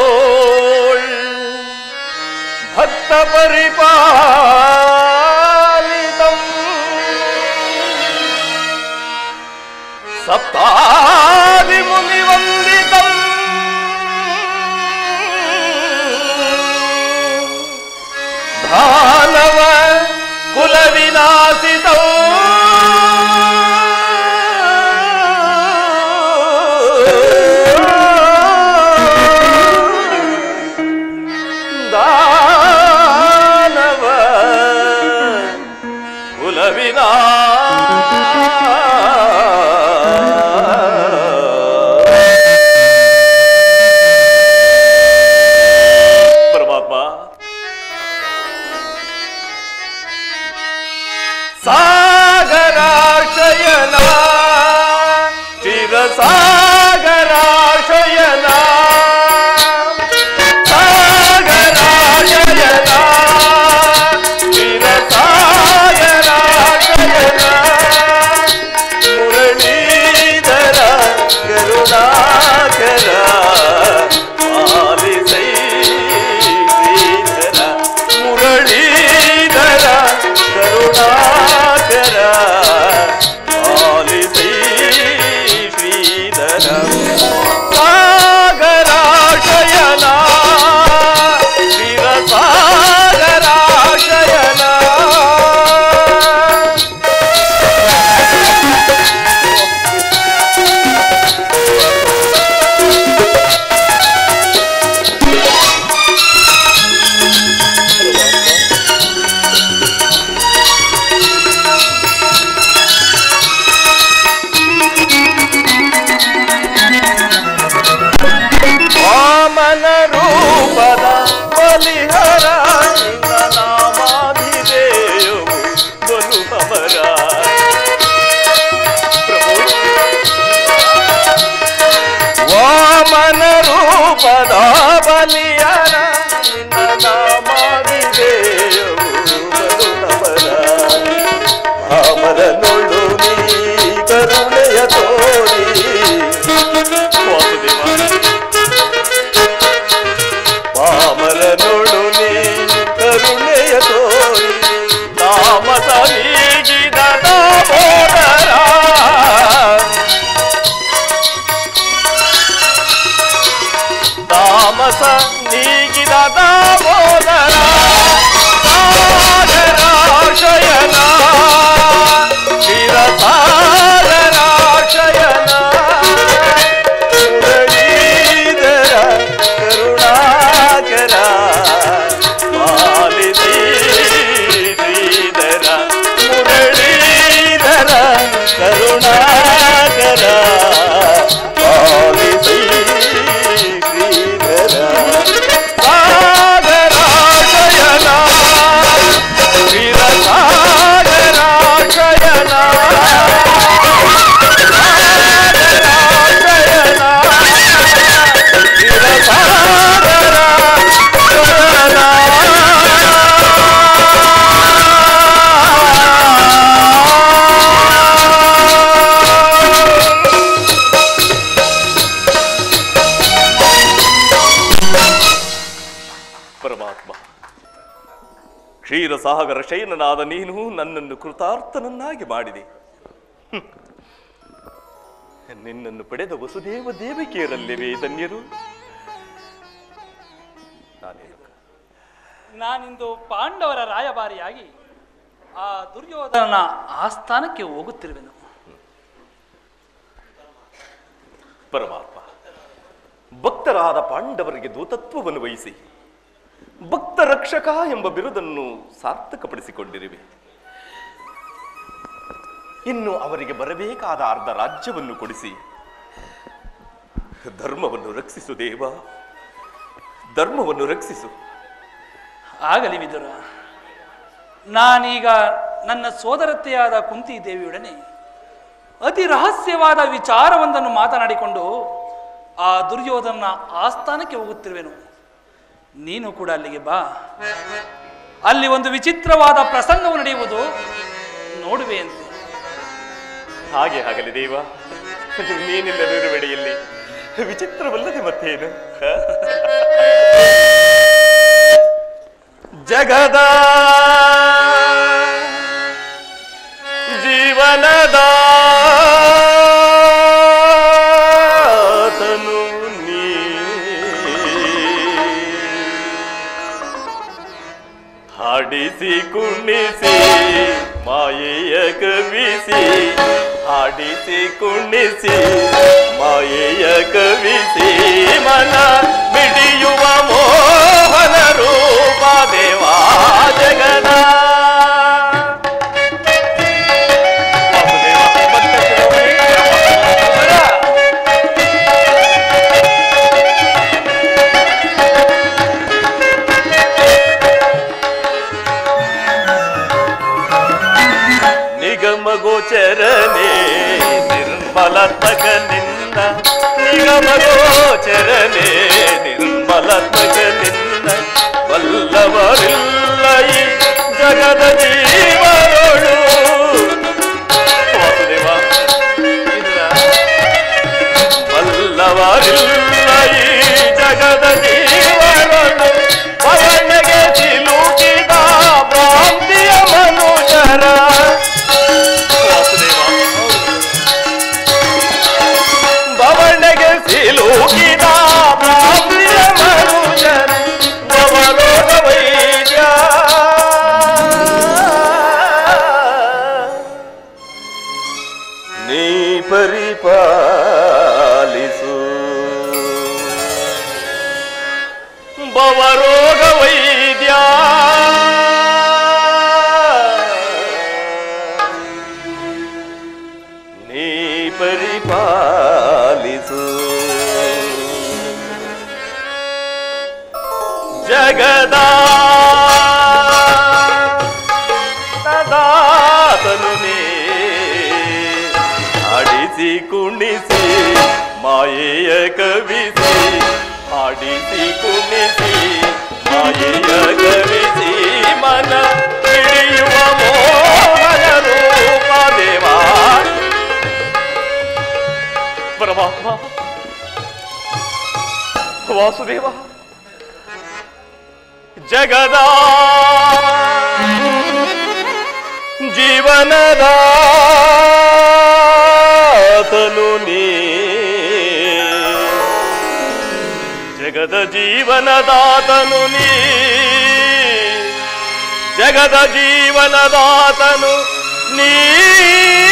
ಭಕ್ತ ಪರಿಪಾಲಿತಂ ಸಪ್ತಾದಿ ಮುನಿ ವಂದಿತಂ ದಾನವ ಕುಲ ವಿನಾಶಿತಂ ದಾನವ ಕುಲವಿನ ಪರಮಾತ್ಮ ಸಾಗರಾಶಯನ ಚಿರಸಾಗರಾಶಯನ ಸಾಗರಾಶಯನ ಚಿರಸಾಗರಾಶಯನ ಮುರಳೀಧರ ಕರುಣಾಕರ ಪಾಲಿಸೈ ಶ್ರೀಧರ ಮುರಳೀಧರ ಕರುಣಾಕರ ಪಾಲಿಸೈ ಶ್ರೀಧರ ಸಾಗರಾಶಯನ ಶಿರಸಾಗರಾಶಯನ ವಾಮನ ರೂಪದ ಬಲಿಹರ ನಿನ್ನ ನಾಮಾಭಿಧೇಯವು ಬಲು ಅಮರ ಪ್ರಭು ವಾಮನ ರೂಪದ ಬಲಿಹರ ನಿನ್ನ ನಾಮಾಭಿಧೇಯವು ಬಲು ಅಮರ ಅಮರನೊಳು ನೀ ಕರುಣೆಯ ತೋರಿ ವಾಸುದೇವ ಪಾಮರನೊಳು ನೀ ಕರುಣೆಯ ತೋರಿ ತಾಮಸ ನೀಗಿದ ದಾಮೋದರ ತಾಮಸ ನೀಗಿದ ದಾಮೋದರ ಸಾಗರಾಶಯನ ಶಿರಸಾಗರಾಶಯನ ಮುರಳೀಧರ ಕರುಣಾಕರ ಪಾಲಿಸಿ ಶ್ರೀಧರ ಮುರಳೀಧರ ಕರುಣಾಕರ ಪಾಲಿಸಿ ಶ್ರೀಧರ ಸಾಗರಾಶಯನ ಶಿರಸಾಗರಾಶಯನ ಪರಮಾತ್ಮ ಕ್ಷೀರಸಾಗರ ಶಯನನಾದ ನೀನು ನನ್ನನ್ನು ಕೃತಾರ್ಥನನ್ನಾಗಿ ಮಾಡಿದೆ ಹ್ಮ್. ನಿನ್ನನ್ನು ಪಡೆದ ವಸುದೇವ ದೇವಿಕೆಯರಲ್ಲಿವೆ ಧನ್ಯರು ನಾನೇನು ನಾನಿಂದು ಪಾಂಡವರ ರಾಯಭಾರಿಯಾಗಿ ಆ ದುರ್ಯೋಧನನ ಆಸ್ಥಾನಕ್ಕೆ ಹೋಗುತ್ತಿರುವೆನು ಪರಮಾತ್ಮ ಭಕ್ತರಾದ ಪಾಂಡವರಿಗೆ ದೂತತ್ವವನ್ನು ವಹಿಸಿ ಭಕ್ತ ರಕ್ಷಕ ಎಂಬ ಬಿರುದನ್ನು ಸಾರ್ಥಕಪಡಿಸಿಕೊಂಡಿರುವೆ ಇನ್ನು ಅವರಿಗೆ ಬರಬೇಕಾದ ಅರ್ಧ ರಾಜ್ಯವನ್ನು ಕೊಡಿಸಿ ಧರ್ಮವನ್ನು ರಕ್ಷಿಸು ದೇವ ಧರ್ಮವನ್ನು ರಕ್ಷಿಸು ಆಗಲಿ ವಿದುರ ನಾನೀಗ ನನ್ನ ಸೋದರತೆಯಾದ ಕುಂತಿ ದೇವಿಯೊಡನೆ ಅತಿ ರಹಸ್ಯವಾದ ವಿಚಾರವೊಂದನ್ನು ಮಾತನಾಡಿಕೊಂಡು ಆ ದುರ್ಯೋಧನ ಆಸ್ಥಾನಕ್ಕೆ ಹೋಗುತ್ತಿರುವೆನು ನೀನು ಕೂಡ ಅಲ್ಲಿಗೆ ಬಾ ಅಲ್ಲಿ ಒಂದು ವಿಚಿತ್ರವಾದ ಪ್ರಸಂಗವು ನಡೆಯುವುದು ನೋಡುವೆಯಂತೆ ಹಾಗೆ ಆಗಲಿ ದೇವ ನೀನಿಲ್ಲದಿರುವೆಡೆಯಲ್ಲಿ ವಿಚಿತ್ರವಲ್ಲದೆ ಮತ್ತೇನು ಹ? ಜಗದ ಜೀವನದ ತನು ನೀ ಹಾಡಿಸಿ ಕುಣಿಸಿ ಮಾಯೆಯ ಕವಿಸಿ ಹಾಡಿಸಿ ಕುಣಿಸಿ ಮಾಯೆಯ ಕವಿಸಿ ಮನ ಬಿಡಿಯುವ ಮೋಹನ ರೂಪ ದೇವಾ ಜಗದ ವಾಸುದೇವ, ಮತ್ತೆ ಶಿರೋಮಣಿ. ನಿಗಮ ಗೋಚರನೆ ನಿರ್ಮಲಾತ್ಮಕ ನಿನ್ನ ನಿಗಮ ಗೋಚರನೆ ನಿರ್ಮಲಾತ್ಮಕ ನಿನ್ನ ವಲ್ಲವರಿಲ್ಲ ಈ ಜಗದ ಜೀವನೋಳು ವಾಸುದೇವ ಇದ್ರ ವಲ್ಲವರಿಲ್ಲ ಈ ಜಗದ ಜೀವನೋಳು ಪವನಗೆ ಸಿಲುಕಿದ ಭ್ರಾಂತಿಯ ಮನುಜರ ವಾಸುದೇವ ಬವಣೆಗೆ ಸಿಲುಕಿದ ಭ್ರಾಂತಿಯ ಮನುಜರ ಬವರೋಗ ವೈದ್ಯ ನೀ ಪರಿಪಾಲಿಸು ಬವರೋಗ ವೈದ್ಯ ನೀ ಪರಿಪಾಲಿಸು ಜಗದ ಸದಾತನು ನೀ ಆಡಿಸಿ ಕುಣಿಸಿ ಮಾಯೆಯ ಕವಿಸಿ ಆಡಿಸಿ ಕುಣಿಸಿ ಮಾಯೆಯ ಕವಿಸಿ ಮನ ಹಿಡಿಯುವ ಮೋಹನ ರೂಪ ದೇವಾ ಪರಮಾತ್ಮ ವಾಸುದೇವ ಜಗದ ಜೀವನದ ತನು ನೀ ಜಗದ ಜೀವನದಾತನು ನೀ ಜಗದ ಜೀವನದಾತನು ನೀ